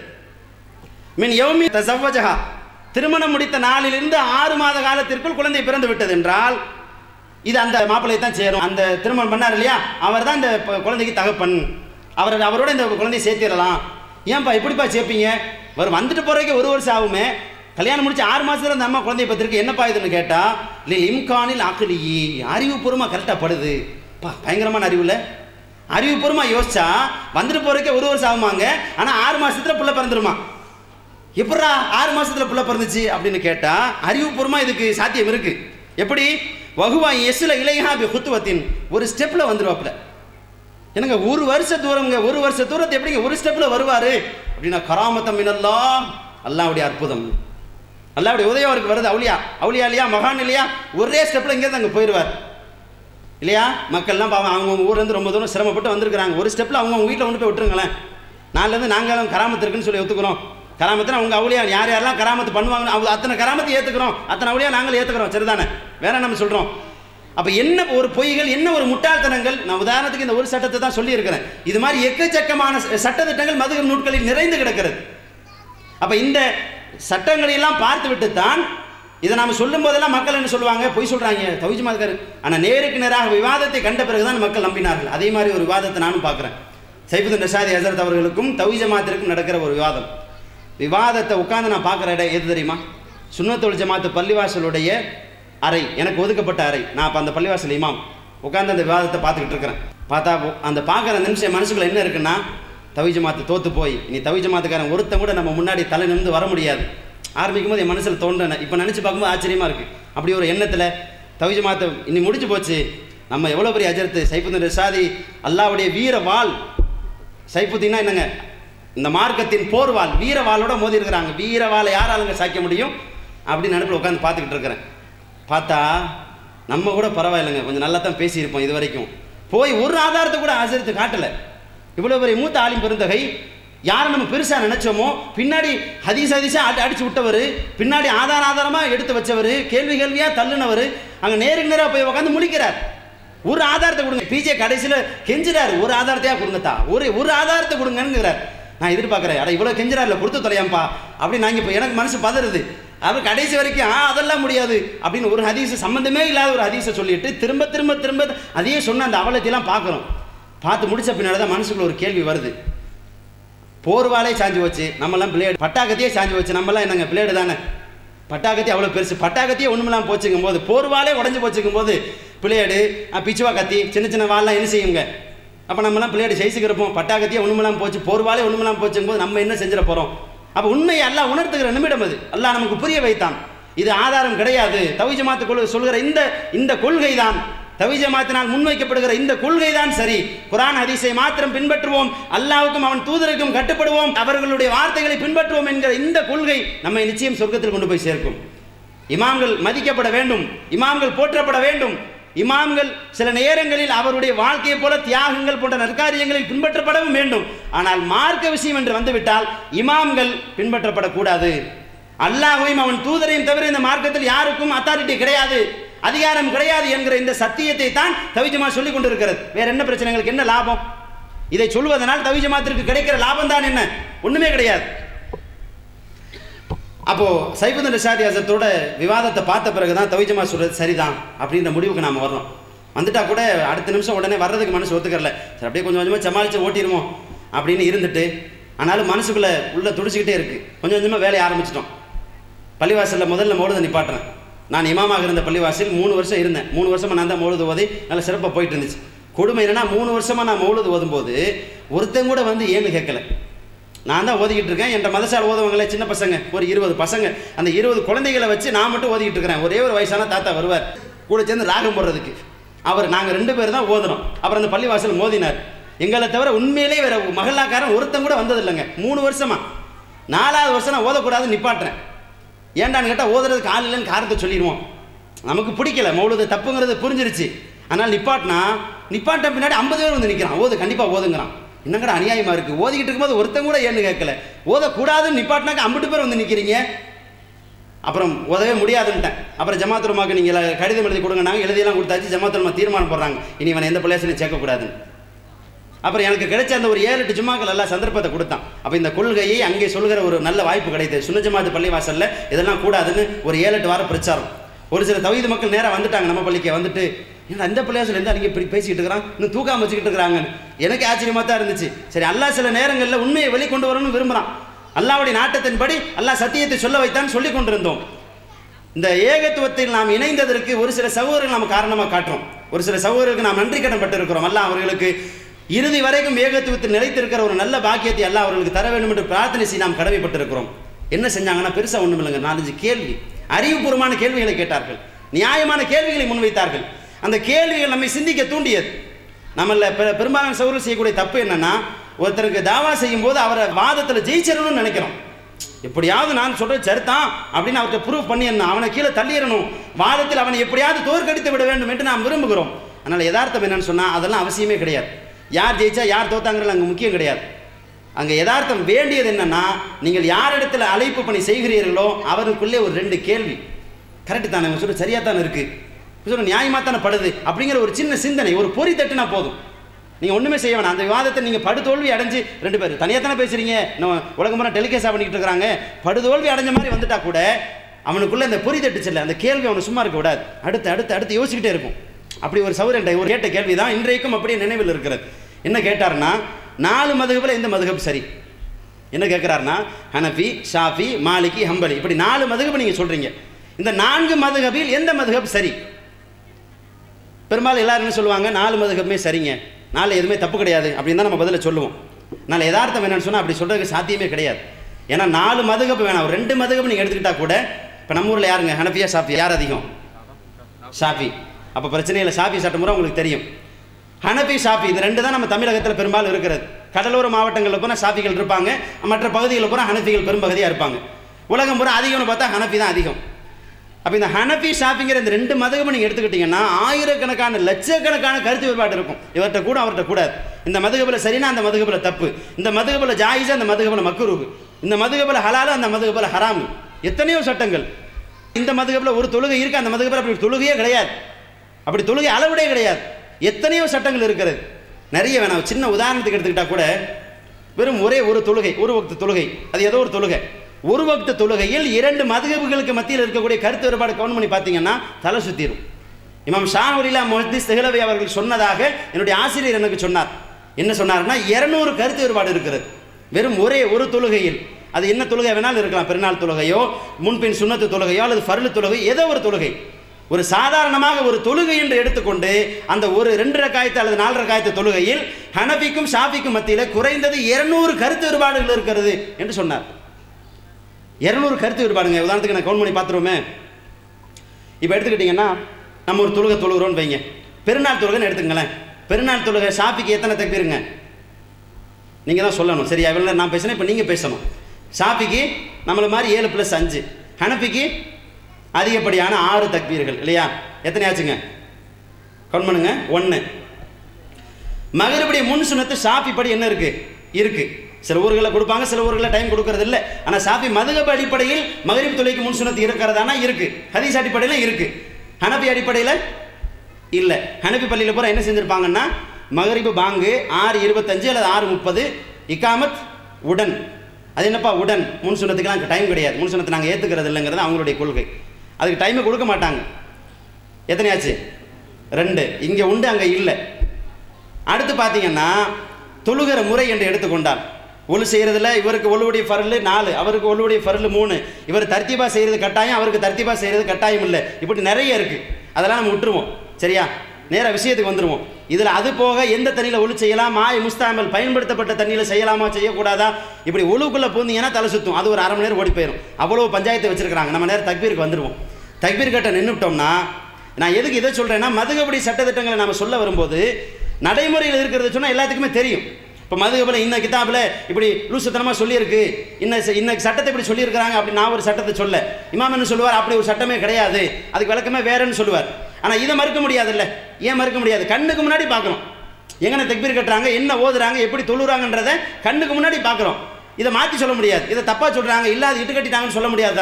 மின் யௌமி தசவ்வஜஹா திருமணம் முடித்த நாளிலிருந்து ஆறு மாத காலத்திற்குள் குழந்தை பிறந்து விட்டது என்றால் இது அந்த மாப்பிள்ளை தான் சேரும் அந்த திருமணம் பண்ணார் இல்லையா அவர் தான் இந்த ப- குழந்தைக்கு தகப்பன் அவர் அவரோட இந்த குழந்தையை சேர்த்திடலாம் ஏன்பா எப்படிப்பா சேர்ப்பீங்க அவர் வந்துட்டு போறதுக்கு ஒரு வருஷம் ஆகுமே கல்யாணம் முடிச்சு ஆறு மாசத்துல அந்த அம்மா குழந்தைய பத்திருக்கு என்னப்பா இதுன்னு கேட்டா இல்லை இம்கானில் ஆக்கலியி அறிவுபூர்வமா கரெக்டாக படுது பா பயங்கரமான அறிவுல அறிவுபூர்வமா யோசிச்சா வந்துட்டு போறதுக்கே ஒரு வருஷம் ஆகுமாங்க ஆனா ஆறு மாசத்துல புள்ள பிறந்துருமா எப்படா ஆறு மாசத்துல புள்ள பிறந்துச்சு அப்படின்னு கேட்டா அறிவுபூர்வமா இதுக்கு சாத்தியம் இருக்கு எப்படி வகுவா எஸ்ல இளையா பி குத்துவத்தின் ஒரு ஸ்டெப்ல வந்துருவாப்ல என்னங்க ஒரு வருஷ தூரம்ங்க ஒரு வருஷ தூரத்தை எப்படிங்க ஒரு ஸ்டெப்ல வருவாரு அப்படின்னா கராமத்தம் மினல்லா அல்லாவுடைய அற்புதம் அல்லாவுடைய உதயம் அவருக்கு வருது அவுலியா அவுலியா இல்லையா மகான் இல்லையா ஒரே ஸ்டெப்ல இங்கே அங்கே போயிடுவார் இல்லையா மக்கள்லாம் பாவம் அவங்க ஊர்லேருந்து ரொம்ப தூரம் சிரமப்பட்டு வந்திருக்கிறாங்க ஒரு ஸ்டெப்பில் அவங்க அவங்க வீட்டில் கொண்டு போய் விட்டுருங்களேன் நாளிலேருந்து நாங்களும் கராமத்து இருக்குன்னு சொல்லி ஒத்துக்கிறோம் கராமத்துனா அவங்க அவுளியா யார் யாரெல்லாம் கராமத்து பண்ணுவாங்கன்னு அவங்க அத்தனை கராமத்து ஏற்றுக்கிறோம் அத்தனை அவுளியா நாங்கள் ஏற்றுக்கிறோம் சரிதானே வேற நம்ம சொல்கிறோம் அப்போ என்ன ஒரு பொய்கள் என்ன ஒரு முட்டாள்தனங்கள் நான் உதாரணத்துக்கு இந்த ஒரு சட்டத்தை தான் சொல்லியிருக்கிறேன் இது மாதிரி எக்கச்சக்கமான ச- சட்டதிட்டங்கள் மதுகம் நூட்களில் நிறைந்து கிடக்கிறது அப்ப இந்த சட்டங்களை எல்லாம் பார்த்து விட்டு தான் இதை நாம சொல்லும் போதெல்லாம் மக்கள் என்ன சொல்லுவாங்க பொய் சொல்றாங்க தவிச்சு மாதிரி ஆனா நேருக்கு நேராக விவாதத்தை கண்ட பிறகுதான் மக்கள் நம்பினார்கள் அதே மாதிரி ஒரு விவாதத்தை நானும் பார்க்கிறேன் சைபுதன் ரஷாதி ஹசரத் அவர்களுக்கும் தவிஜ மாத்திற்கும் நடக்கிற ஒரு விவாதம் விவாதத்தை உட்கார்ந்து நான் பார்க்குற இடம் எது தெரியுமா சுன்னத்தொழில் ஜமாத்து பள்ளிவாசலுடைய அறை எனக்கு ஒதுக்கப்பட்ட அறை நான் அப்போ அந்த பள்ளிவாசல் இமாம் உட்கார்ந்து அந்த விவாதத்தை பார்த்துக்கிட்டு இருக்கிறேன் பார்த்தா ஒ- அந்த பார்க்குற நிமிஷம் என் மனசுக்குள்ள என்ன இருக்குன்னா தவி ஜமாத்து தோத்து போய் இனி தவி ஜமாத்துக்காரன் ஒருத்தன் கூட நம்ம முன்னாடி தலை நிமிர்ந்து வர முடியாது ஆரம்பிக்கும் போது என் மனசில் தோன்றன இப்போ நினச்சி பார்க்கும்போது ஆச்சரியமா இருக்கு அப்படி ஒரு எண்ணத்தில் தவி ஜமாத்து இனி முடிஞ்சு போச்சு நம்ம எவ்வளோ பெரிய அஜரத்து சைஃபுதீன் ரிஷாதி அல்லாவுடைய வீர வாள் சைஃபுத்தீன்னா என்னங்க இந்த மார்க்கத்தின் போர்வாள் வீரவாளோட மோதி இருக்கிறாங்க வீரவாளை யாராலுங்க சாய்க்க முடியும் அப்படின்னு நினைப்பில் உட்காந்து பார்த்துக்கிட்டு இருக்கிறேன் பார்த்தா நம்ம கூட பரவாயில்லைங்க கொஞ்சம் நல்லா தான் பேசியிருப்போம் இது வரைக்கும் போய் ஒரு ஆதாரத்தை கூட ஆசிரியத்து காட்டலை இவ்வளோ பெரிய மூத்த ஆலிம் பெருந்தகை யாரை நம்ம பெருசாக நினைச்சோமோ பின்னாடி ஹதீஸ் ஹதீஸாக அடி அடிச்சு விட்டவர் பின்னாடி ஆதார ஆதாரமாக எடுத்து வச்சவர் கேள்வி கேள்வியாக தள்ளுனவர் அங்கே நேருக்கு நேராக போய் உட்காந்து முழிக்கிறார் ஒரு ஆதாரத்தை கொடுங்க பிஜே கடைசியில் கெஞ்சுறாரு ஒரு ஆதாரத்தையா கொடுங்கத்தா ஒரு ஒரு ஆதாரத்தை கொடுங்கங்கிறார் நான் எதிர்பார்க்குறேன் அட இவ்வளோ கெஞ்சுறாருல கொடுத்து தொலையாம்பா அப்படின்னு நான் இப்போ எனக்கு மனசு பதறுது அவர் கடைசி வரைக்கும் ஆ அதெல்லாம் முடியாது அப்படின்னு ஒரு ஹதீஸ் சம்மந்தமே இல்லாத ஒரு ஹதீஸை சொல்லிட்டு திரும்ப திரும்ப திரும்ப அதையே சொன்ன அந்த அவலத்தையெல்லாம் பார்க்குறோம் பார்த்து முடிச்ச பின்னாடி தான் மனசுக்குள்ள ஒரு கேள்வி வருது போர்வாலே சாஞ்சு வச்சு நம்மலாம் பிளேடு பட்டாக்கத்தையே சாஞ்சு வச்சு நம்மலாம் என்னங்க பிளேடு தானே பட்டாக்கத்தி அவ்வளோ பெருசு பட்டாக்கத்தியே ஒன்றுமெல்லாம் போச்சுக்கும் போது போர்வாலே உடஞ்சி போச்சுக்கும் போது பிளேடு பிச்சுவா கத்தி சின்ன சின்ன வாள்லாம் என்ன செய்யுங்க அப்போ நம்மலாம் பிளேடு செய்சுக்கு இருப்போம் பட்டாக்கத்தியே ஒன்றுமெல்லாம் போச்சு போர்வாலே ஒன்றுமெல்லாம் போச்சுக்கும் போது நம்ம என்ன செஞ்சிட போகிறோம் அப்போ உண்மையை எல்லாம் உணர்த்துகிற நிமிடம் அது அல்லாஹ் நமக்கு புரிய வைத்தான் இது ஆதாரம் கிடையாது தவி ஜமாத்து கொள் சொல்கிற இந்த இந்த கொள்கை தான் தவி ஜமாத்தினால் முன்வைக்கப்படுகிற இந்த கொள்கை தான் சரி குரான் ஹதீஸை மாத்திரம் பின்பற்றுவோம் அல்லாவுக்கும் அவன் தூதருக்கும் கட்டுப்படுவோம் அவர்களுடைய வார்த்தைகளை பின்பற்றுவோம் என்கிற இந்த கொள்கை நம்மை நிச்சயம் சொர்க்கத்தில் கொண்டு போய் சேர்க்கும் இமாம்கள் மதிக்கப்பட வேண்டும் இமாம்கள் போற்றப்பட வேண்டும் இமாம்கள் சில நேரங்களில் அவருடைய வாழ்க்கையைப் போல தியாகங்கள் போன்ற நற்காரியங்களில் பின்பற்றப்படவும் வேண்டும் ஆனால் மார்க்க விஷயம் என்று வந்துவிட்டால் இமாம்கள் பின்பற்றப்படக்கூடாது அல்லாஹ்வையும் அவன் தூதரையும் தவிர இந்த மார்க்கத்தில் யாருக்கும் அத்தாரிட்டி கிடையாது அதிகாரம் கிடையாது என்கிற இந்த சத்தியத்தை தான் தவிஜமா சொல்லிக் கொண்டிருக்கிறது வேற என்ன பிரச்சனை எங்களுக்கு என்ன லாபம் இதை சொல்வதனால் தவிஜமாத்திற்கு கிடைக்கிற லாபம் தான் என்ன ஒண்ணுமே கிடையாது அப்போ சைபுதன் ரிஷாதி ஹசரத்தோட விவாதத்தை பார்த்த பிறகு தான் தவிஜமா சொல்றது சரிதான் அப்படின்ற முடிவுக்கு நாம வர்றோம் வந்துட்டா கூட அடுத்த நிமிஷம் உடனே வர்றதுக்கு மனசு ஒத்துக்கறல சரி அப்படியே கொஞ்சம் கொஞ்சமாக சமாளித்து ஓட்டிடுவோம் அப்படின்னு இருந்துட்டு ஆனாலும் மனசுக்குள்ள உள்ள துடிச்சிக்கிட்டே இருக்கு கொஞ்சம் கொஞ்சமாக வேலையை ஆரம்பிச்சிட்டோம் பள்ளிவாசலில் முதல்ல மௌலதை நிப்பாட்டுறேன் நான் இமாமாக இருந்த பள்ளிவாசல் மூணு வருஷம் இருந்தேன் மூணு வருஷமா நான் தான் மௌலுது ஓதி நல்ல சிறப்பாக போயிட்டு இருந்துச்சு கொடுமை என்னன்னா மூணு வருஷமா நான் மௌலுது ஓதும்போது ஒருத்தன் கூட வந்து ஏன்னு கேட்கல நான் தான் ஓதிக்கிட்டு இருக்கேன் என்ற மதசால் ஓதுவங்களே சின்ன பசங்க ஒரு இருபது பசங்க அந்த இருபது குழந்தைகளை வச்சு நான் மட்டும் ஓதிக்கிட்டு இருக்கிறேன் ஒரே ஒரு வயசான தாத்தா வருவார் கூட சேர்ந்து ராகம் போடுறதுக்கு அவர் நாங்கள் ரெண்டு பேர் தான் ஓதுனோம் அப்புறம் அந்த பள்ளிவாசல் மோதினார் எங்களை தவிர உண்மையிலே வேற மகளாக்காரன் ஒருத்தன் கூட வந்தது இல்லைங்க மூணு வருஷமா நாலாவது வருஷம் நான் ஓதக்கூடாதுன்னு நிப்பாட்டுறேன் ஏன்டான்னு கேட்டால் ஓதுறதுக்கு ஆள் இல்லைன்னு காரணத்தை சொல்லிடுவோம் நமக்கு பிடிக்கல மௌலுது தப்புங்கிறது புரிஞ்சிருச்சு ஆனால் நிப்பாட்டினா நிப்பாட்ட பின்னாடி ஐம்பது பேர் வந்து நிற்கிறான் ஓது கண்டிப்பாக ஓதுங்கிறான் என்னங்கடா அநியாயமாக இருக்குது ஓதிக்கிட்டு இருக்கும்போது ஒருத்தன் கூட ஏன்னு கேட்கல ஓதக்கூடாதுன்னு நிப்பாட்டினாக்க ஐம்பது பேர் வந்து நிற்கிறீங்க அப்புறம் உதவே முடியாதுன்ட்டேன் அப்புறம் ஜமாத்துலமாக்கு நீங்கள் கடிதம் எழுதி கொடுங்க நாங்கள் எழுதியெல்லாம் கொடுத்தாச்சு ஜமாத்துலமா தீர்மானம் போடுறாங்க இனி இவனை எந்த பிள்ளையாசிலையும் சேர்க்கக்கூடாதுன்னு அப்புறம் எனக்கு கிடைச்ச அந்த ஒரு ஏழு எட்டு ஜும்மாக்கள் எல்லாம் சந்தர்ப்பத்தை கொடுத்தான் அப்போ இந்த கொள்கையை அங்கே சொல்கிற ஒரு நல்ல வாய்ப்பு கிடைத்தது சுன்ன ஜமாத்து பள்ளி வாசல்ல இதெல்லாம் கூடாதுன்னு ஒரு ஏழு எட்டு வாரம் பிரச்சாரம் ஒரு சில தவித மக்கள் நேராக வந்துட்டாங்க நம்ம பள்ளிக்கு வந்துட்டு ஏன்னா அந்த பிள்ளையாசில் இருந்தால் நீங்கள் இப்படி பேசிக்கிட்டு இருக்கிறான் இன்னும் தூக்காம வச்சுக்கிட்டு இருக்கிறாங்க எனக்கு ஆச்சரியமாக தான் இருந்துச்சு சரி அல்லாஹ் சில நேரங்களில் உண்மையை வெளிக்கொண்டு வரணும்னு விரும்புகிறான் அல்லாவுடைய நாட்டத்தின்படி அல்லாஹ் சத்தியத்தை சொல்ல வைத்தான் சொல்லி கொண்டிருந்தோம் இந்த ஏகத்துவத்தில் நாம் இணைந்ததற்கு ஒரு சில சகோதரர்கள் நாம் காரணமாக காட்டுறோம் ஒரு சில சகோதரர்களுக்கு நாம் நன்றி கடன் பட்டிருக்கிறோம் அல்லாஹ் அவர்களுக்கு இறுதி வரைக்கும் ஏகத்துவத்தில் நிலைத்திருக்கிற ஒரு நல்ல பாக்கியத்தை அல்லாஹ் அவர்களுக்கு தர வேண்டும் என்று பிரார்த்தனை செய்ய நாம் கடமைப்பட்டிருக்கிறோம் என்ன செஞ்சாங்கன்னா பெருசாக ஒன்றும் இல்லைங்க நாலஞ்சு கேள்வி அறிவுபூர்வமான கேள்விகளை கேட்டார்கள் நியாயமான கேள்விகளை முன்வைத்தார்கள் அந்த கேள்விகள் நம்மை சிந்திக்க தூண்டியது நம்மள பெ- பெரும்பாலான சகோதரர்கள் செய்யக்கூடிய தப்பு என்னன்னா ஒருத்தருக்கு தாவா செய்யும் போது அவரை வாதத்தில் ஜெயிச்சிடணும்னு நினைக்கிறோம் எப்படியாவது நான் சொல்றது சரிதான் அப்படின்னு அவர்கிட்ட ப்ரூவ் பண்ணிடணும் அவனை கீழே தள்ளிடணும் வாதத்தில் அவனை எப்படியாவது தோற்கடித்து விட வேண்டும் என்று நாம் விரும்புகிறோம் அதனால் யதார்த்தம் என்னன்னு சொன்னால் அதெல்லாம் அவசியமே கிடையாது யார் ஜெயிச்சா யார் தோத்தாங்கிறது அங்கே முக்கியம் கிடையாது அங்கே யதார்த்தம் வேண்டியது என்னன்னா நீங்கள் யாரிடத்தில் அழைப்பு பணி செய்கிறீர்களோ அவருக்குள்ளே ஒரு ரெண்டு கேள்வி கரெக்டு தானே இவன் சொல்ல சரியாக தானே இருக்குது சொல்ல நியாயமாக தானே படுது அப்படிங்கிற ஒரு சின்ன சிந்தனை ஒரு பொறி தட்டுனா போதும் நீங்கள் ஒன்றுமே செய்ய வேணாம் அந்த விவாதத்தை நீங்கள் படுதோல்வி அடைஞ்சு ரெண்டு பேர் தனியாக தானே பேசுகிறீங்க நம்ம உலகம் பூரா டெலிகேஸாக பண்ணிக்கிட்டு இருக்கிறாங்க படுதோல்வி அடைஞ்ச மாதிரி வந்துட்டா கூட அவனுக்குள்ள அந்த பொறி தட்டு செல்ல அந்த கேள்வி அவனை சும்மா இருக்க விடாது அடுத்து அடுத்து அடுத்து யோசிக்கிட்டே இருக்கும் அப்படி ஒரு சௌரன் ஒரு கேட்ட கேள்வி தான் இன்றைக்கும் அப்படியே நினைவில் இருக்கிறது என்ன கேட்டாருன்னா நாலு மதுகபில் எந்த மதுகப் சரி என்ன கேட்குறாருன்னா ஹனஃபி ஷாஃபி மாலிகி ஹம்பலி இப்படி நாலு மதுகப் நீங்கள் சொல்கிறீங்க இந்த நான்கு மதுகபில் எந்த மதுகப் சரி பெரும்பாலும் எல்லாரும் என்ன சொல்லுவாங்க நாலு மதுகப்புமே சரிங்க நாலு எதுவுமே தப்பு கிடையாது அப்படின்னு தான் நம்ம பதில சொல்லுவோம் நாலு யதார்த்தம் என்னன்னு சொன்னால் அப்படி சொல்கிறதுக்கு சாத்தியமே கிடையாது ஏன்னா நாலு மதுகப்பு வேணாம் ஒரு ரெண்டு மதுகப்பு நீங்கள் எடுத்துக்கிட்டா கூட இப்போ நம்ம ஊரில் யாருங்க ஹனஃபியா ஷாஃபி யார் அதிகம் ஷாஃபி அப்போ பிரச்சனை இல்லை ஷாஃபி சட்டமுறை உங்களுக்கு தெரியும் ஹனஃபி ஷாஃபி இது ரெண்டு தான் நம்ம தமிழகத்தில் பெரும்பாலும் இருக்கிறது கடலோர மாவட்டங்களில் பூரா ஷாஃபிகள் இருப்பாங்க மற்ற பகுதிகளில் பூரா ஹனஃபிகள் பெரும்பகுதியாக இருப்பாங்க உலகம் பூரா அதிகம்னு பார்த்தா ஹனஃபி தான் அதிகம் அப்போ இந்த ஹனஃபி ஷாஃபிங்கிற இந்த ரெண்டு மதகமும் நீங்கள் எடுத்துக்கிட்டிங்கன்னா ஆயிரக்கணக்கான லட்சக்கணக்கான கருத்து வேறுபாடு இருக்கும் இவர்கிட்ட கூட அவர்கிட்ட கூடாது இந்த மதுகபில் சரினா அந்த மதுகபில் தப்பு இந்த மதுகபில் ஜாயிஸா அந்த மதுகபில் மக்குருகு இந்த மதுகபில் ஹலாலு அந்த மதுகபில் ஹராமு எத்தனையோ சட்டங்கள் இந்த மதுகபில் ஒரு தொழுகை இருக்கு அந்த மதுகபில் அப்படி ஒரு தொழுகையே கிடையாது அப்படி தொழுகை அளவுடே கிடையாது எத்தனையோ சட்டங்கள் இருக்கிறது நிறைய வேணாம் சின்ன உதாரணத்துக்கு எடுத்துக்கிட்டா கூட வெறும் ஒரே ஒரு தொழுகை ஒரு வக்து தொழுகை அது ஏதோ ஒரு தொழுகை ஒரு வக்து தொழுகையில் இரண்டு மதுகபுகளுக்கு மத்தியில் இருக்கக்கூடிய கருத்து வேறுபாடு கவுண்ட் பண்ணி பார்த்தீங்கன்னா தலை சுத்திரும் இமாம் ஷாஹுரிலா முஹத்திஸ் திகலவி அவர்கள் சொன்னதாக என்னுடைய ஆசிரியர் எனக்கு சொன்னார் என்ன சொன்னார்னா இருநூறு கருத்து வேறுபாடு இருக்கிறது வெறும் ஒரே ஒரு தொழுகையில் அது என்ன தொழுகை வேணாலும் இருக்கலாம் பெருநாள் தொழுகையோ முன்பின் சுன்னத்து தொழுகையோ அல்லது ஃபர்லு தொழுகை ஏதோ ஒரு தொழுகை ஒரு சாதாரணமாக ஒரு தொழுகை என்று எடுத்துக்கொண்டு அந்த ஒரு ரெண்டு ரக்காயத்து அல்லது நாலு ரக்காயத்து தொழுகையில் ஹனபிக்கும் ஷாஃபிக்கும் மத்தியில் குறைந்தது இருநூறு கருத்து வேறுபாடுகள் இருக்கிறது என்று சொன்னார் இருநூறு கருத்து வேறுபாடுங்க உதாரணத்துக்கு நான் கவுண்ட் பண்ணி பார்த்துருவோமே இப்போ எடுத்துக்கிட்டிங்கன்னா நம்ம ஒரு தொழுகை தொழுகிறோன்னு வைங்க பெருநாள் தொழுகைன்னு எடுத்துங்களேன் பெருநாள் தொழுகை ஷாஃபிக்கு எத்தனை தக்பீருங்க நீங்கள் தான் சொல்லணும் சரியா இவ்வளோ நான் பேசுனேன் இப்போ நீங்கள் பேசணும் ஷாஃபிக்கு நம்மள மாதிரி ஏழு ப்ளஸ் அஞ்சு ஹனஃபிக்கு அதிகப்படியான ஆறு தக்பீர்கள் இல்லையா எத்தனை ஆச்சுங்க கவுண்ட் பண்ணுங்க ஒன்று மகரிபுடைய முன் சுனத்து ஷாஃபி படி என்ன இருக்கு இருக்கு சில ஊர்களில் கொடுப்பாங்க சில ஊர்களில் டைம் கொடுக்கறது இல்லை ஆனால் ஷாஃபி மதுகப் அடிப்படையில் மகரிப் தொலைக்கு முன் சுனத்து இருக்கிறதானா இருக்கு ஹதீஸ் அடிப்படையில் இருக்கு ஹனபி அடிப்படையில் இல்லை ஹனபி பள்ளியில் பூரா என்ன செஞ்சுருப்பாங்கன்னா மகரிபு பாங்கு ஆறு இருபத்தஞ்சு அல்லது ஆறு முப்பது இக்காமத் உடன் அது என்னப்பா உடன் முன் சுனத்துக்குலாம் டைம் கிடையாது முன் சுனத்தை நாங்கள் ஏற்றுக்கிறது இல்லைங்கிறது அவங்களுடைய கொள்கை அதுக்கு டைமே கொடுக்க மாட்டாங்க எத்தனையாச்சு ரெண்டு இங்கே உண்டு அங்கே இல்லை அடுத்து பார்த்தீங்கன்னா தொழுகிற முறை என்று எடுத்துக்கொண்டால் ஒழு செய்கிறதுல இவருக்கு ஒழுவுடைய ஃபரல் நாலு அவருக்கு ஒழுவுடைய ஃபரல் மூணு இவர் தர்த்திபா செய்கிறது கட்டாயம் அவருக்கு தர்த்திபா செய்கிறது கட்டாயம் இல்லை இப்படி நிறைய இருக்குது அதெல்லாம் நம்ம விட்டுருவோம் சரியா நேராக விஷயத்துக்கு வந்துடுவோம் இதில் அது போக எந்த தண்ணியில் ஒழு செய்யலாம் மாய் முஸ்தாமல் பயன்படுத்தப்பட்ட தண்ணியில் செய்யலாமா செய்யக்கூடாதா இப்படி ஒழுவுக்குள்ளே பூந்தீங்கன்னா தலை சுற்றும் அது ஒரு அரை மணி நேரம் ஓடி போயிடும் அவ்வளோ பஞ்சாயத்தை வச்சுருக்காங்க நம்ம நேரம் தக்பீருக்கு வந்துடுவோம் தக்பீர் கட்ட நின்றுட்டோம்னா நான் எதுக்கு இதை சொல்கிறேன்னா மதுகபடி சட்டத்திட்டங்களை நம்ம சொல்ல வரும்போது நடைமுறையில் இருக்கிறத சொன்னால் எல்லாத்துக்குமே தெரியும் இப்போ மதுகபில் இன்ன கிதாபில் இப்படி லூசுத்தனமாக சொல்லியிருக்கு இன்ன ச- இன்ன சட்டத்தை இப்படி சொல்லியிருக்கிறாங்க அப்படி நான் ஒரு சட்டத்தை சொல்ல இமாம் என்ன சொல்லுவார் அப்படி ஒரு சட்டமே கிடையாது அதுக்கு விளக்கமே வேறன்னு சொல்லுவார் ஆனால் இதை மறுக்க முடியாதுல்ல ஏன் மறுக்க முடியாது கண்ணுக்கு முன்னாடி பார்க்குறோம் எங்கன தக்பீர் கட்டுறாங்க என்ன ஓதுறாங்க எப்படி தொழுறாங்கன்றத கண்ணுக்கு முன்னாடி பார்க்குறோம் இதை மாற்றி சொல்ல முடியாது இதை தப்பாக சொல்கிறாங்க இல்லாத இட்டு கட்டிட்டாங்கன்னு சொல்ல முடியாது தானே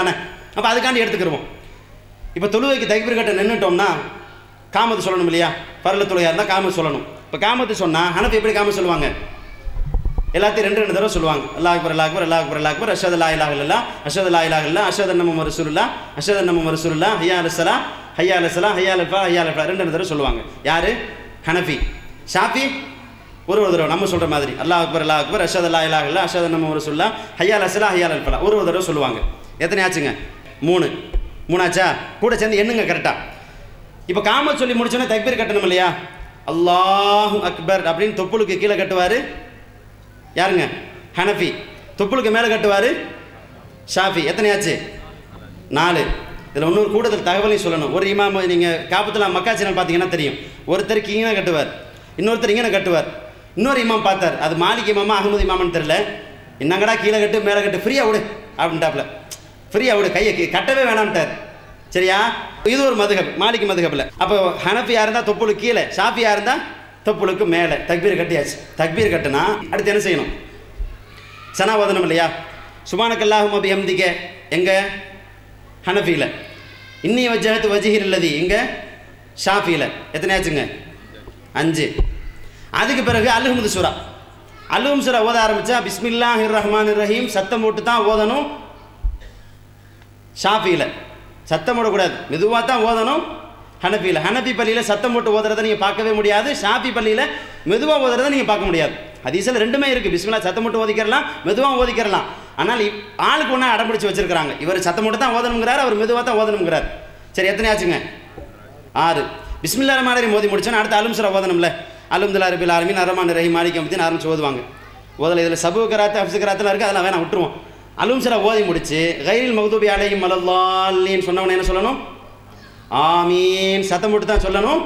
அப்போ அதுக்காண்டி எடுத்துக்கிருவோம் இப்போ தொழுவைக்கு தக்பீர் கட்ட நின்றுட்டோம்னா காமத்து சொல்லணும் இல்லையா பரல தொழுகையாக இருந்தால் காமத்து சொல்லணும் இப்போ காமத்து சொன்னால் ஹனஃபி எப்படி காமத்து சொல்லுவாங்க எல்லாத்தையும் ரெண்டு ரெண்டு தடவை சொல்லுவாங்க அல்லாஹ் அக்பர் அல்லாஹ் அக்பர் அல்லாஹ் அக்பர் அல்லாஹ் அக்பர் அஷத் லா இலாஹ இல்லல்லா அஷத் லா இலாஹ இல்லா அஷத் நம்ம ரசூலுல்லா அஷத் நம்ம ரசூலுல்லா ஹையா அலசலா ஹையா அலசலா ஹையா அல்ஃபா ஹையா அல்ஃபா ரெண்டு ரெண்டு தடவை சொல்லுவாங்க யாரு ஹனஃபி ஷாஃபி ஒரு ஒரு தடவை நம்ம சொல்கிற மாதிரி அல்லாஹ் அக்பர் அல்லாஹ் அக்பர் அஷத் லா இலாஹ இல்லா அஷத் நம்ம ரசூலுல்லா ஹையா அலசலா ஹையா அல்ஃபலா ஒரு ஒரு தடவை சொல்லுவாங்க எத்தனை ஆச்சுங்க மூணு மூணாச்சா கூட சேர்ந்து எண்ணுங்க கரெக்டாக இப்போ காம சொல்லி முடிச்சோன்னே தக்பீர் கட்டணும் இல்லையா அல்லாஹு அக்பர் அப்படின்னு தொப்புளுக்கு கீழே கட்டுவார் யாருங்க ஹனஃபி தொப்புளுக்கு மேலே கட்டுவார் ஷாஃபி எத்தனையாச்சு நாலு இதில் இன்னொரு கூடுதல் தகவலையும் சொல்லணும் ஒரு இமாம் நீங்கள் காப்பத்தில் மக்கா சேனல் பார்த்தீங்கன்னா தெரியும் ஒருத்தருக்கு இங்கே கட்டுவார் இன்னொருத்தர் இங்கே கட்டுவார் இன்னொரு இமாம் பார்த்தார் அது மாலிக் இமாமா அகமது இமாமான்னு தெரில என்னங்கடா கீழே கட்டு மேலே கட்டு ஃப்ரீயாக விடு அப்படின்ட்டாப்ல ஃப்ரீயாக விடு கையை கீ- கட்டவே வேணாம்ட்டார் சரியா இது ஒரு மதுகப் மாலிக் மதுகப்பில் அப்போ ஹனஃபியாக இருந்தால் தொப்புளுக்கு கீழே ஷாஃபியாக இருந்தால் தொப்புளுக்கு மேலே தக்பீர் கட்டியாச்சு தக்பீர் கட்டுனா அடுத்து என்ன செய்யணும் சனா ஓதனம் இல்லையா சுபானக்கல்லாஹும் அபி ஹம்திக எங்க ஹனஃபியில் இன்னி வஜ்ஜகத்து வஜிஹிர் இல்லதி எங்க ஷாஃபியில் எத்தனை ஆச்சுங்க அஞ்சு அதுக்கு பிறகு அல்ஹம்து சூரா அல்ஹம் சூரா ஓத ஆரம்பிச்சா பிஸ்மில்லாஹிர் ரஹ்மான் ரஹீம் சத்தம் போட்டு தான் ஓதணும் ஷாஃபியில் சத்தம் போடக்கூடாது மெதுவாக தான் ஓதணும் ஹனஃபியில் ஹனஃபி பள்ளியில் சத்தம் போட்டு ஓதுறதை நீங்கள் பார்க்கவே முடியாது ஷாஃபி பள்ளியில் மெதுவாக ஓதுறதை நீங்கள் பார்க்க முடியாது ஹதீஸில் ரெண்டுமே இருக்குது பிஸ்மில்லா சத்தம் போட்டு ஓதிக்கிறலாம் மெதுவாக ஓதிக்கிறலாம் ஆனால் இப்- ஆளுக்கு ஒன்றா அடம்பிடிச்சு வச்சிருக்கிறாங்க இவர் சத்தம் போட்டு தான் ஓதணுங்கிறார் அவர் மெதுவாக தான் ஓதணுங்கிறார் சரி எத்தனை ஆச்சுங்க ஆறு பிஸ்மில்லா மாதிரி மோதி முடிச்சோன்னா அடுத்து அலும்சுரா ஓதணும்ல அலும்துல்லா ரபில் ஆலமின் அரமான் ரஹீம் மாலிக் அமத்தின் ஆரம்பிச்சு ஓதுவாங்க ஓதல இதில் சபு கராத்து ஹப்சு கராத்துலாம் இருக்குது அதெல்லாம் வேணாம் விட்டுருவோம் அலும்சுரா ஓதி முடிச்சு கைரில் மகதூபி அலையும் மலல்லாலின்னு சொன்னவன என்ன சொல்லணும் ஆமீன் சத்தம் போட்டு தான் சொல்லணும்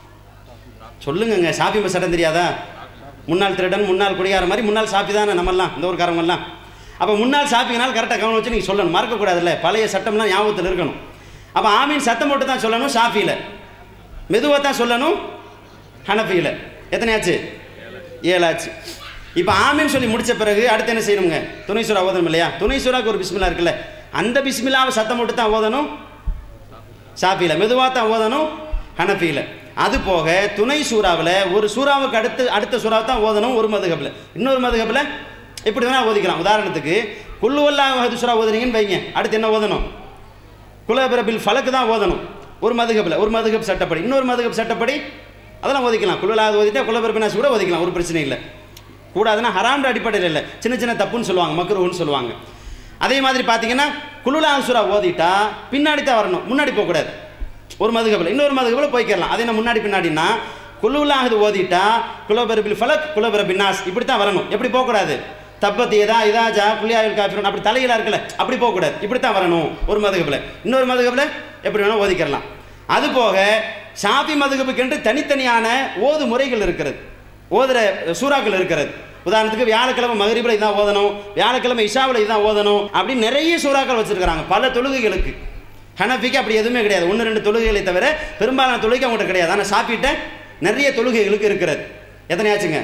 சொல்லுங்கங்க ஷாப்பி பஸ் சட்டம் தெரியாதா முன்னாள் திருடன் முன்னாள் குடிகார மாதிரி முன்னாள் சாப்பி தானே நம்மெல்லாம் இந்த ஊர்க்காரங்கெல்லாம் அப்போ முன்னாள் சாப்பிங்கனால கரெக்டாக கவனம் வச்சு நீங்கள் சொல்லணும் மறக்கக்கூடாதுல்ல பழைய சட்டம்லாம் ஞாபகத்தில் இருக்கணும் அப்போ ஆமீன் சத்தம் போட்டு தான் சொல்லணும் ஷாஃபியில் மெதுவாக தான் சொல்லணும் ஹனஃபியில் எத்தனையாச்சு ஏழாச்சு இப்போ ஆமீன் சொல்லி முடிச்ச பிறகு அடுத்து என்ன செய்யணுங்க துணை சூறா ஓதணும் இல்லையா துணை சூறாக்கு ஒரு பிஸ்மில்லா இருக்குல்ல அந்த பிஸ்மில்லாவை சத்தம் போட்டு தான் ஓதணும் ஷாஃபியில் மெதுவாக தான் ஓதணும் ஹனஃபியில் அது போக துணை சூறாவில் ஒரு சூறாவுக்கு அடுத்து அடுத்த சூறாவை தான் ஓதணும் ஒரு மதுகபில் இன்னொரு மதுகபில் இப்படி வேணால் ஓதிக்கலாம் உதாரணத்துக்கு குல்லுவல்லா வஹது சூறா ஓதுனீங்கன்னு வைங்க அடுத்து என்ன ஓதணும் குலபிரபில் ஃபலக்கு தான் ஓதணும் ஒரு மதுகபில் ஒரு மதுகப் சட்டப்படி இன்னொரு மதுகப் சட்டப்படி அதெல்லாம் ஓதிக்கலாம் குல்லலாவது ஓதிட்டா குலபிரபினாஸ் கூட ஓதிக்கலாம் ஒரு பிரச்சனை இல்லை கூடாதுன்னா ஹராம்ன்ற அடிப்படையில் இல்லை சின்ன சின்ன தப்புன்னு சொல்லுவாங்க மக்ருன்னு சொல்லுவாங்க அதே மாதிரி பார்த்தீங்கன்னா குலுலாக சூறா ஓதிட்டா பின்னாடி தான் வரணும் முன்னாடி போகக்கூடாது ஒரு மதுகபில் இன்னொரு மதுகபில் போய்க்கலாம் அது என்ன முன்னாடி பின்னாடின்னா குலுலாகுது ஓதிட்டா குலபரபில் ஃபலக் குலபரபின்னாஸ் இப்படி தான் வரணும் எப்படி போகக்கூடாது தப்பத்தி எதா இதா ஜா புள்ளியாவில் காஃபிரன் அப்படி தலையில இருக்குல்ல அப்படி போகக்கூடாது இப்படி தான் வரணும் ஒரு மதுகபில் இன்னொரு மதுகபில் எப்படி வேணால் ஓதிக்கிறலாம் அது போக ஷாஃபி மதுகபுக்கென்று தனித்தனியான ஓது முறைகள் இருக்கிறது ஓதுற சூறாக்கள் இருக்கிறது உதாரணத்துக்கு வியாழக்கிழமை மகரிபில் இதான் ஓதணும் வியாழக்கிழமை இஷாவில் இதான் ஓதணும் அப்படின்னு நிறைய சூறாக்கள் வச்சிருக்கிறாங்க பல தொழுகைகளுக்கு ஹனஃபிக்கு அப்படி எதுவுமே கிடையாது ஒன்று ரெண்டு தொழுகைகளை தவிர பெரும்பாலான தொழுகை அவங்கள்ட்ட கிடையாது ஆனால் சாப்பிட்ட நிறைய தொழுகைகளுக்கு இருக்கிறது எத்தனை ஆச்சுங்க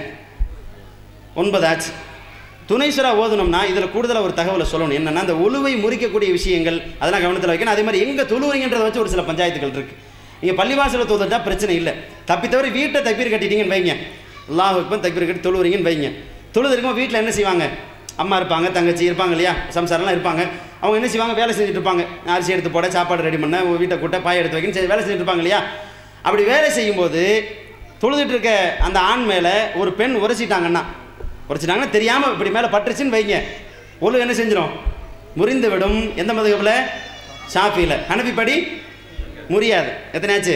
ஒன்பது ஆச்சு துணை சுறா ஓதணும்னா இதில் கூடுதலாக ஒரு தகவலை சொல்லணும் என்னன்னா அந்த ஒழுவை முறிக்கக்கூடிய விஷயங்கள் அதெல்லாம் கவனத்தில் வைக்கணும் அதே மாதிரி எங்கே தொழுவுறீங்கன்றதை வச்சு ஒரு சில பஞ்சாயத்துகள் இருக்குது நீங்கள் பள்ளிவாசலில் தொழுதுட்டா பிரச்சனை இல்லை தப்பி தவிர வீட்டை தப்பீர் கட்டிட்டீங்கன்னு வைங்க அல்லாஹ் இப்போ தப்பீர் கட்டி தொழுவுறீங்கன்னு வைங்க தொழுது இருக்கும்போது வீட்டில் என்ன செய்வாங்க அம்மா இருப்பாங்க தங்கச்சி இருப்பாங்க இல்லையா சம்சாரம்லாம் இருப்பாங்க அவங்க என்ன செய்வாங்க வேலை செஞ்சுட்டு இருப்பாங்க அரிசி எடுத்து போட சாப்பாடு ரெடி பண்ண வீட்டை கூட்ட பாய் எடுத்து வைக்கணும் சரி, வேலை செஞ்சுட்டு இருப்பாங்க இல்லையா அப்படி வேலை செய்யும்போது தொழுதுட்டு இருக்க அந்த ஆண் மேலே ஒரு பெண் உரைச்சிட்டாங்கன்னா உரைச்சிட்டாங்கன்னா தெரியாமல் இப்படி மேலே பட்டுருச்சுன்னு வைங்க ஒழு என்ன செஞ்சிடும் முறிந்து விடும் எந்த மதுகப்பில் ஷாஃபியில் ஹனபி படி முறியாது எத்தனையாச்சு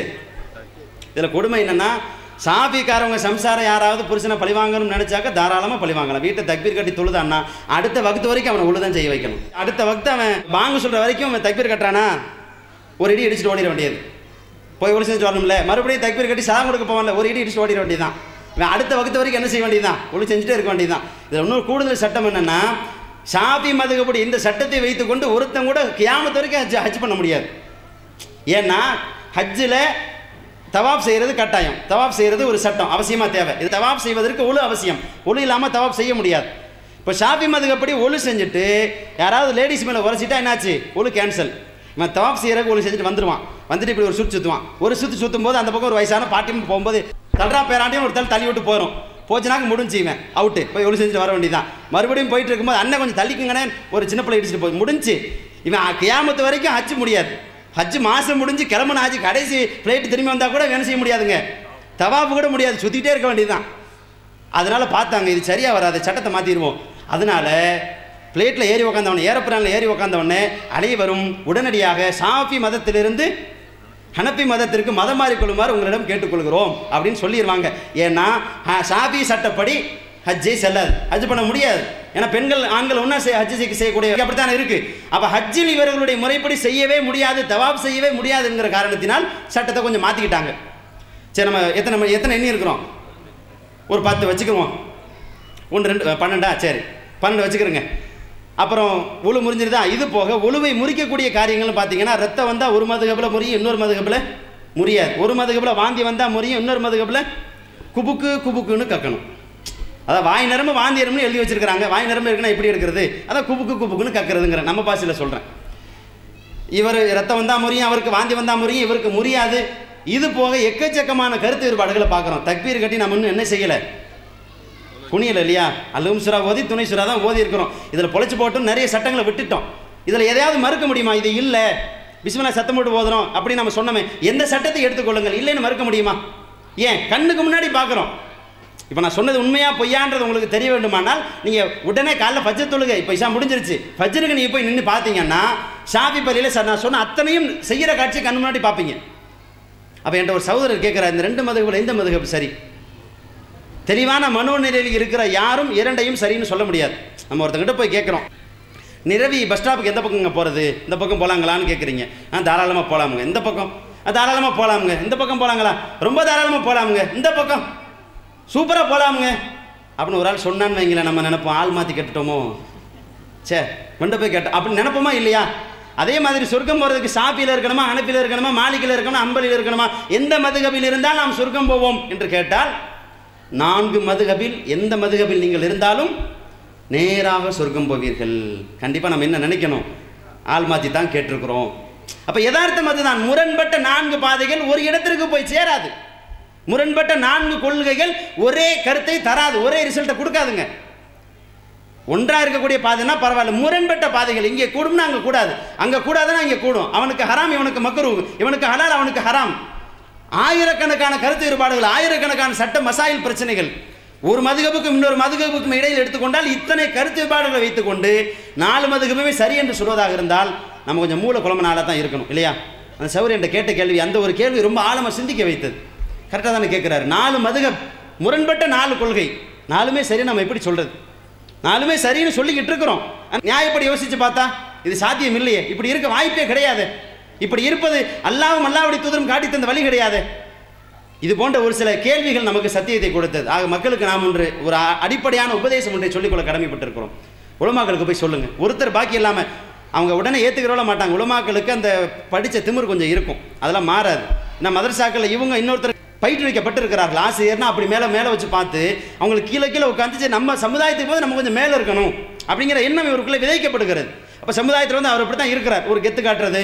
இதில் கொடுமை என்னன்னா சாபிக்காரவங்க சம்சாரம் யாராவது புருஷனை பழிவாங்கணும்னு நினைச்சாக்க தாராளமாக பழிவாங்கலாம் வீட்டை தக்பீர் கட்டி தொழுதான்னா அடுத்த வகுத்து வரைக்கும் அவனை உழுதான் செய்ய வைக்கணும் அடுத்த வகுத்து அவன் பாங்கு சொல்கிற வரைக்கும் அவன் தக்பீர் கட்டுறானா ஒரு இடி இடிச்சுட்டு ஓடிட வேண்டியது போய் ஒளி செஞ்சு வரணும்ல மறுபடியும் தக்பீர் கட்டி சலாம் கொடுக்க போவான்ல ஒரு இடி இடிச்சுட்டு ஓடிட வேண்டியதுதான் இவன் அடுத்த வகுத்து வரைக்கும் என்ன செய்ய வேண்டியதுதான் ஒளி செஞ்சுட்டே இருக்க வேண்டியதுதான் இதில் இன்னொரு கூடுதல் சட்டம் என்னன்னா ஷாபி மதுகப்படி இந்த சட்டத்தை வைத்துக்கொண்டு ஒருத்தன் கூட கியாமத்து வரைக்கும் ஹஜ் ஹஜ் பண்ண முடியாது ஏன்னா ஹஜ்ஜில் தவாப் செய்கிறது கட்டாயம் தவாப் செய்கிறது ஒரு சட்டம் அவசியமாக தேவை இது தவாப் செய்வதற்கு ஒழு அவசியம் ஒழு இல்லாமல் தவாப் செய்ய முடியாது இப்போ ஷாஃபி மதுக்கப்படி ஒழு செஞ்சுட்டு யாராவது லேடிஸ் மேலே உரைச்சிட்டா என்னாச்சு ஒழு கேன்சல் இவன் தவாப் செய்யறதுக்கு ஒளி செஞ்சுட்டு வந்துடுவான் வந்துட்டு இப்படி ஒரு சுற்று சுற்றுவான் ஒரு சுற்று சுற்றும் போது அந்த பக்கம் ஒரு வயசான பாட்டியும் போகும்போது தல்றா பேராண்டியும் ஒரு தள்ளி தள்ளி விட்டு போயிடும் போச்சுனாக்க முடிஞ்சு இவன் அவுட்டு போய் ஒளி செஞ்சுட்டு வர வேண்டியதான் மறுபடியும் போயிட்டு இருக்கும்போது அண்ணன் கொஞ்சம் தள்ளிக்குங்கண்ணே ஒரு சின்ன பிள்ளை இடிச்சிட்டு போய் முடிஞ்சு இவன் கியாமத்து வரைக்கும் ஹஜ்ஜு முடியாது ஹஜ்ஜு மாதம் முடிஞ்சு கிளம்புன ஹஜ்ஜு கடைசி ஃப்ளைட்டு திரும்பி வந்தால் கூட வேலை செய்ய முடியாதுங்க தவாப்பு கூட முடியாது சுற்றிக்கிட்டே இருக்க வேண்டியதுதான் அதனால பார்த்தாங்க இது சரியாக வராது சட்டத்தை மாற்றிடுவோம் அதனால பிளேட்டில் ஏறி உக்காந்தவனே ஏரோப்ளானில் ஏறி உக்காந்தவொடனே அனைவரும் உடனடியாக சாஃபி மதத்திலிருந்து ஹனப்பி மதத்திற்கு மதம் மாறிக்கொள்ளுமாறு உங்களிடம் கேட்டுக்கொள்கிறோம் அப்படின்னு சொல்லிடுவாங்க ஏன்னா ஹ- ஷாஃபி சட்டப்படி ஹஜ்ஜை செல்லாது ஹஜ் பண்ண முடியாது ஏன்னா பெண்கள் ஆண்கள் ஒன்றா செய்ய ஹஜ் செய்ய செய்யக்கூடிய அப்படித்தானே இருக்கு அப்போ ஹஜ்ஜில் இவர்களுடைய முறைப்படி செய்யவே முடியாது தவாப் செய்யவே முடியாதுங்கிற காரணத்தினால் சட்டத்தை கொஞ்சம் மாற்றிக்கிட்டாங்க சரி நம்ம எத்தனை மணி- எத்தனை எண்ணி இருக்கிறோம் ஒரு பத்து வச்சுக்குவோம் ஒன்று ரெண்டு அஹ், பன்னெண்டா சரி பன்னெண்டு வச்சுக்கிறோங்க அப்புறம் உழு முறிஞ்சிருதா இது போக உழுவை முறிக்கக்கூடிய காரியங்கள்னு பார்த்தீங்கன்னா ரத்தம் வந்தால் ஒரு மதுகபில் முறியும் இன்னொரு மதுகபில் முறியாது ஒரு மதுகபில் வாந்தி வந்தால் முறியும் இன்னொரு மதுகபில் குபுக்கு குபுக்குன்னு கக்கணும் அதான் வாய் நரம்பு வாந்தி நரம்புன்னு எழுதி வச்சிருக்காங்க வாய் நரம்பு இருக்குன்னா எப்படி எடுக்கிறது அதான் குபுக்கு குபுக்குன்னு கக்கிறதுங்கிற நம்ம பாஷையில் சொல்கிறேன் இவர் ரத்தம் வந்தால் முறியும் அவருக்கு வாந்தி வந்தால் முறியும் இவருக்கு முறியாது இது போக எக்கச்சக்கமான கருத்து வேறுபாடுகளை பார்க்குறோம் தக்பீர் கட்டி நம்ம இன்னும் என்ன செய்யலை குனியல இல்லையா அல்லவும் சுறா ஓதி துணை சுறா தான் ஓதி இருக்கிறோம் இதில் பொழைச்சு போட்டும் நிறைய சட்டங்களை விட்டுட்டோம் இதில் எதையாவது மறுக்க முடியுமா இது இல்லை பிஸ்மில்லா சத்தம் போட்டு ஓதுறோம் அப்படி நம்ம சொன்னோமே எந்த சட்டத்தை எடுத்துக்கொள்ளுங்கள் இல்லைன்னு மறுக்க முடியுமா ஏன் கண்ணுக்கு முன்னாடி பார்க்குறோம் இப்போ நான் சொன்னது உண்மையா பொய்யான்றது உங்களுக்கு தெரிய வேண்டுமானால் நீங்கள் உடனே காலைல ஃபஜ்ர் தொழுகை இப்போ இஷா முடிஞ்சிருச்சு ஃபஜ்ருக்கு நீங்கள் போய் நின்று பார்த்தீங்கன்னா ஷாஃபி பள்ளியில் சார் நான் சொன்ன அத்தனையும் செய்கிற காட்சியை கண்ணு முன்னாடி பார்ப்பீங்க அப்போ என்கிட்ட ஒரு சகோதரர் கேட்குறாரு இந்த ரெண்டு மதுகபில் எந்த மதுகப் சரி தெளிவான மனோநிலையில் இருக்கிற யாரும் இரண்டையும் சரின்னு சொல்ல முடியாது நம்ம ஒருத்தங்கிட்ட போய் கேட்குறோம் நிரவி பஸ் ஸ்டாப்புக்கு எந்த பக்கங்க போகிறது இந்த பக்கம் போகலாங்களான்னு கேட்குறீங்க ஆ தாராளமாக போகலாமுங்க இந்த பக்கம் ஆ தாராளமாக போகலாமுங்க இந்த பக்கம் போகலாங்களா ரொம்ப தாராளமாக போகலாமுங்க இந்த பக்கம் சூப்பராக போகலாமுங்க அப்படின்னு ஒரு ஆள் சொன்னான்னு வைங்களேன் நம்ம நினைப்போம் ஆள் மாற்றி கேட்டுட்டோமோ சே கொண்டு போய் கேட்டோம் அப்படி நினைப்போமா இல்லையா அதே மாதிரி சொர்க்கம் போகிறதுக்கு சாப்பியில் இருக்கணுமா அனுப்பியில் இருக்கணுமா மாளிகையில் இருக்கணுமா அம்பலில் இருக்கணுமா எந்த மதுகபில் இருந்தால் நாம் சொர்க்கம் போவோம் என்று கேட்டால் நான்கு மதுகபில் எந்த மதுகபில் நீங்கள் இருந்தாலும் நேராக சொர்க்கம் போவீர்கள் கண்டிப்பாக நம்ம என்ன நினைக்கணும் ஆள் மாற்றி தான் கேட்டிருக்கிறோம் அப்போ யதார்த்தம் அதுதான் முரண்பட்ட நான்கு பாதைகள் ஒரு இடத்திற்கு போய் சேராது முரண்பட்ட நான்கு கொள்கைகள் ஒரே கருத்தை தராது ஒரே ரிசல்ட்டை கொடுக்காதுங்க ஒன்றா இருக்கக்கூடிய பாதைனா பரவாயில்ல முரண்பட்ட பாதைகள் இங்கே கூடும்னா அங்கே கூடாது அங்கே கூடாதுன்னா இங்கே கூடும் அவனுக்கு ஹராம் இவனுக்கு மக்ரூ இவனுக்கு ஹலால் அவனுக்கு ஹராம் ஆயிரக்கணக்கான கருத்து வேறுபாடுகள் ஆயிரக்கணக்கான சட்ட மசாயில் பிரச்சனைகள் ஒரு மதுகபுக்கும் இன்னொரு மதுகபுக்கும் இடையில் எடுத்துக்கொண்டால் இத்தனை கருத்து வேறுபாடுகளை வைத்துக்கொண்டு நாலு மதுகபுமே சரி என்று சொல்வதாக இருந்தால் நம்ம கொஞ்சம் மூல குழம்பனால தான் இருக்கணும் இல்லையா அந்த சௌரி என்ற கேட்ட கேள்வி அந்த ஒரு கேள்வி ரொம்ப ஆழமாக சிந்திக்க வைத்தது கரெக்டாக தானே கேட்குறாரு நாலு மதுகப் முரண்பட்ட நாலு கொள்கை நாலுமே சரி நம்ம எப்படி சொல்கிறது நாலுமே சரின்னு சொல்லிக்கிட்டு இருக்கிறோம் நியாயப்படி யோசிச்சு பார்த்தா இது சாத்தியம் இல்லையே இப்படி இருக்க வாய்ப்பே கிடையாது இப்படி இருப்பது அல்லாவும் அல்லாவுடைய தூதரும் காட்டி தந்த வழி கிடையாது இது போன்ற ஒரு சில கேள்விகள் நமக்கு சத்தியத்தை கொடுத்தது ஆக மக்களுக்கு நாம் ஒன்று ஒரு அ- அடிப்படையான உபதேசம் ஒன்றை சொல்லிக்கொள்ள கடமைப்பட்டிருக்கிறோம் உலமாக்களுக்கு போய் சொல்லுங்க ஒருத்தர் பாக்கி இல்லாமல் அவங்க உடனே ஏற்றுக்கிறவள மாட்டாங்க உலமாக்களுக்கு அந்த படித்த திமிர் கொஞ்சம் இருக்கும் அதெல்லாம் மாறாது நான் மதரசாக்களில் இவங்க இன்னொருத்தர் பயிற்றுவிக்கப்பட்டிருக்கிறார்கள் ஆசிரியர்னா அப்படி மேலே மேலே வச்சு பார்த்து அவங்களுக்கு கீழே கீழே உட்காந்து சரி நம்ம சமுதாயத்துக்கு போது நம்ம கொஞ்சம் மேலே இருக்கணும் அப்படிங்கிற எண்ணம் இவருக்குள்ளே விதைக்கப்படுகிறது அப்போ சமுதாயத்தில் வந்து அவர் இப்படி தான் இருக்கிறார் ஒரு கெத்து காட்டுறது